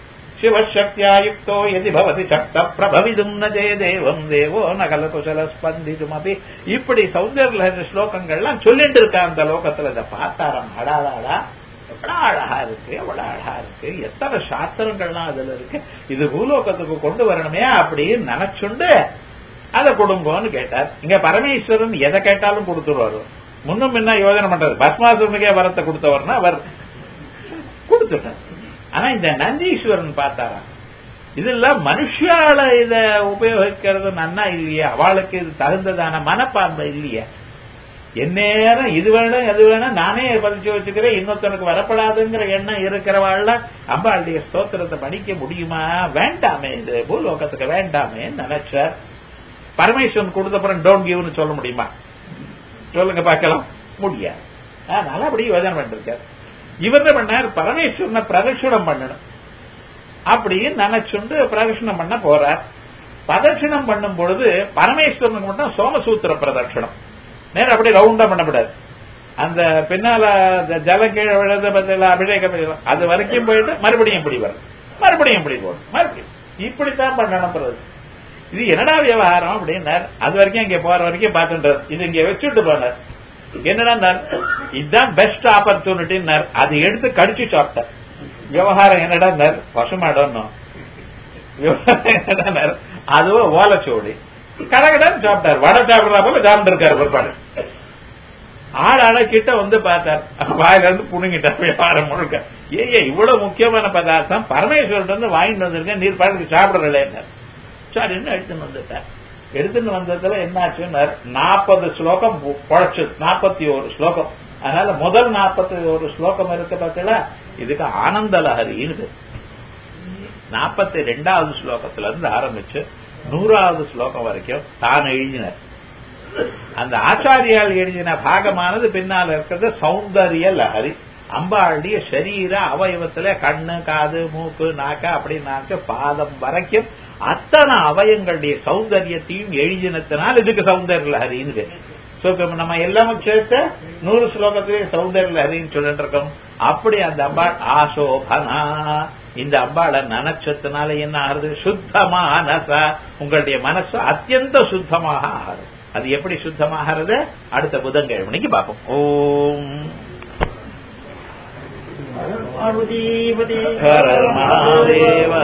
A: சிவசக்தியாயுக்தோ எதி பவதி சக்த பிரபவிதும் நஜே தேவம் தேவோ நகல குசல ஸ்பந்திதும் அப்படி இப்படி சௌந்தர்லஹரி ஸ்லோகங்கள்லாம் சொல்லிட்டு இருக்கா அந்த லோகத்துல இதை பார்த்தாராம் அடாதாடா எவ்வளவு அழகா இருக்கு எவ்வளவு அழகா இருக்கு எத்தனை சாஸ்திரங்கள்லாம் அதுல இருக்கு இது பூலோகத்துக்கு கொண்டு வரணுமே அப்படின்னு நினைச்சுண்டு அதை கொடுங்கோன்னு கேட்டார் இங்க பரமேஸ்வரன் எதை கேட்டாலும் கொடுத்துருவாரு முன்னும் என்ன யோஜனை பண்றது பஸ்மாசுரனுக்கே வரத்தை கொடுத்தவர்னா அவர் கொடுத்துட்டார் ஆனா இந்த நந்தீஸ்வரன் பார்த்தாரா இதுல மனுஷால இத உபயோகிக்கிறது நன்னா இல்லையா அவளுக்கு இது தகுந்ததான மனப்பான்மை இல்லையா எந்நேரம் இது வேணும் எது வேணும் நானே பதிச்சு வச்சுக்கிறேன் இன்னொருத்தனுக்கு வரப்படாதுங்கிற எண்ணம் இருக்கிறவாள்ல அம்பாளுடைய ஸ்தோத்திரத்தை படிக்க முடியுமா வேண்டாமே இது பூலோகத்துக்கு வேண்டாமே நினைச்சார் பரமேஸ்வரன் கொடுத்தப்புறம் டோன்ட் கிவ்னு சொல்ல முடியுமா சொல்லுங்க பார்க்கலாம் முடியாது அதனால அப்படி யோஜனை பண்ணிருக்காரு இவர் என்ன பண்ணார் பரமேஸ்வரனை பிரதட்சிணம் பண்ணணும் அப்படின்னு நினைச்சுண்டு பிரதட்சிணம் பண்ண போறார் பிரதட்சிணம் பண்ணும் பொழுது பரமேஸ்வரனுக்கு மட்டும் சோமசூத்திர பிரதட்சிணம் நேரம் அப்படி ரவுண்டா பண்ணக்கூடாது அந்த பின்னால ஜல கீழே விழுத பத்தில அபிஷேகம் பண்ணிடலாம். அது வரைக்கும் போயிட்டு மறுபடியும் இப்படி வரும் மறுபடியும் இப்படி போடும் மறுபடியும் இப்படித்தான் பண்ணணும் பிரதட்சணம் இது என்னடா விவகாரம் அப்படின்னார் அது வரைக்கும் இங்க போற வரைக்கும் பார்த்துட்டார் இது இங்க வச்சுட்டு போனார் என்னடா இதுதான் பெஸ்ட் ஆப்பர்ச்சுனிட்டின்னார் அதை எடுத்து கடிச்சு சாப்பிட்டார் விவகாரம் என்னடா பசுமாடணும் விவகாரம் என்னடா அதுவும் ஓலைச்சோடி கடகடான்னு சாப்பிட்டார் வடை சாப்பிடுறா போல சாப்பிட்டு இருக்காரு பிற்பாடு ஆள் ஆள கிட்ட வந்து பார்த்தார் வாயில இருந்து புடுங்கிட்டார் வியாபாரம் முழுக்க ஏய்யா இவ்வளவு முக்கியமான பதார்த்தம் பரமேஸ்வரன் வந்து வாங்கிட்டு வந்திருக்கேன் நீர் பாட்டுக்கு சாப்பிடல சரின்னு எடுத்துன்னு வந்துட்டார் எடுத்துன்னு வந்ததுல என்னாச்சுன்னு நாற்பது ஸ்லோகம் பழச்சு நாற்பத்தி ஒரு ஸ்லோகம் அதனால முதல் நாற்பத்தி ஒரு ஸ்லோகம் இருக்கு பார்த்தீங்களா இதுக்கு ஆனந்த லஹரின்னு நாற்பத்தி ரெண்டாவது ஸ்லோகத்துல இருந்து ஆரம்பிச்சு நூறாவது ஸ்லோகம் வரைக்கும் தான் எழுதினார் அந்த ஆச்சாரியால் எழுதின பாகமானது பின்னால் இருக்கிறது சௌந்தரிய லஹரி அம்பாளுடைய சரீர அவயவத்துல கண்ணு காது மூக்கு நாக்க அப்படின்னாக்க பாதம் வரைக்கும் அத்தனை அவயங்களுடைய சௌந்தரியத்தையும் எழுதினத்தினால் இதுக்கு சௌந்தர்ய லஹரின்னு பேரு. So, இப்ப நம்ம எல்லாமும் சேர்த்து நூறு ஸ்லோகத்திலே சௌந்தர்ய லஹரின்னு சொல்லிட்டு இருக்கோம் அப்படி அந்த அம்பாள் ஆசோபனா இந்த அம்பாளை நினைச்சதுனால என்ன ஆகுது சுத்தமானசா உங்களுடைய மனசு அத்தியந்த சுத்தமாக ஆகுது அது எப்படி சுத்தமாகிறது அடுத்த புதன்கிழமைக்கு பார்ப்போம் ஓம்
B: பார்வதி பதே
A: ஹர மகாதேவ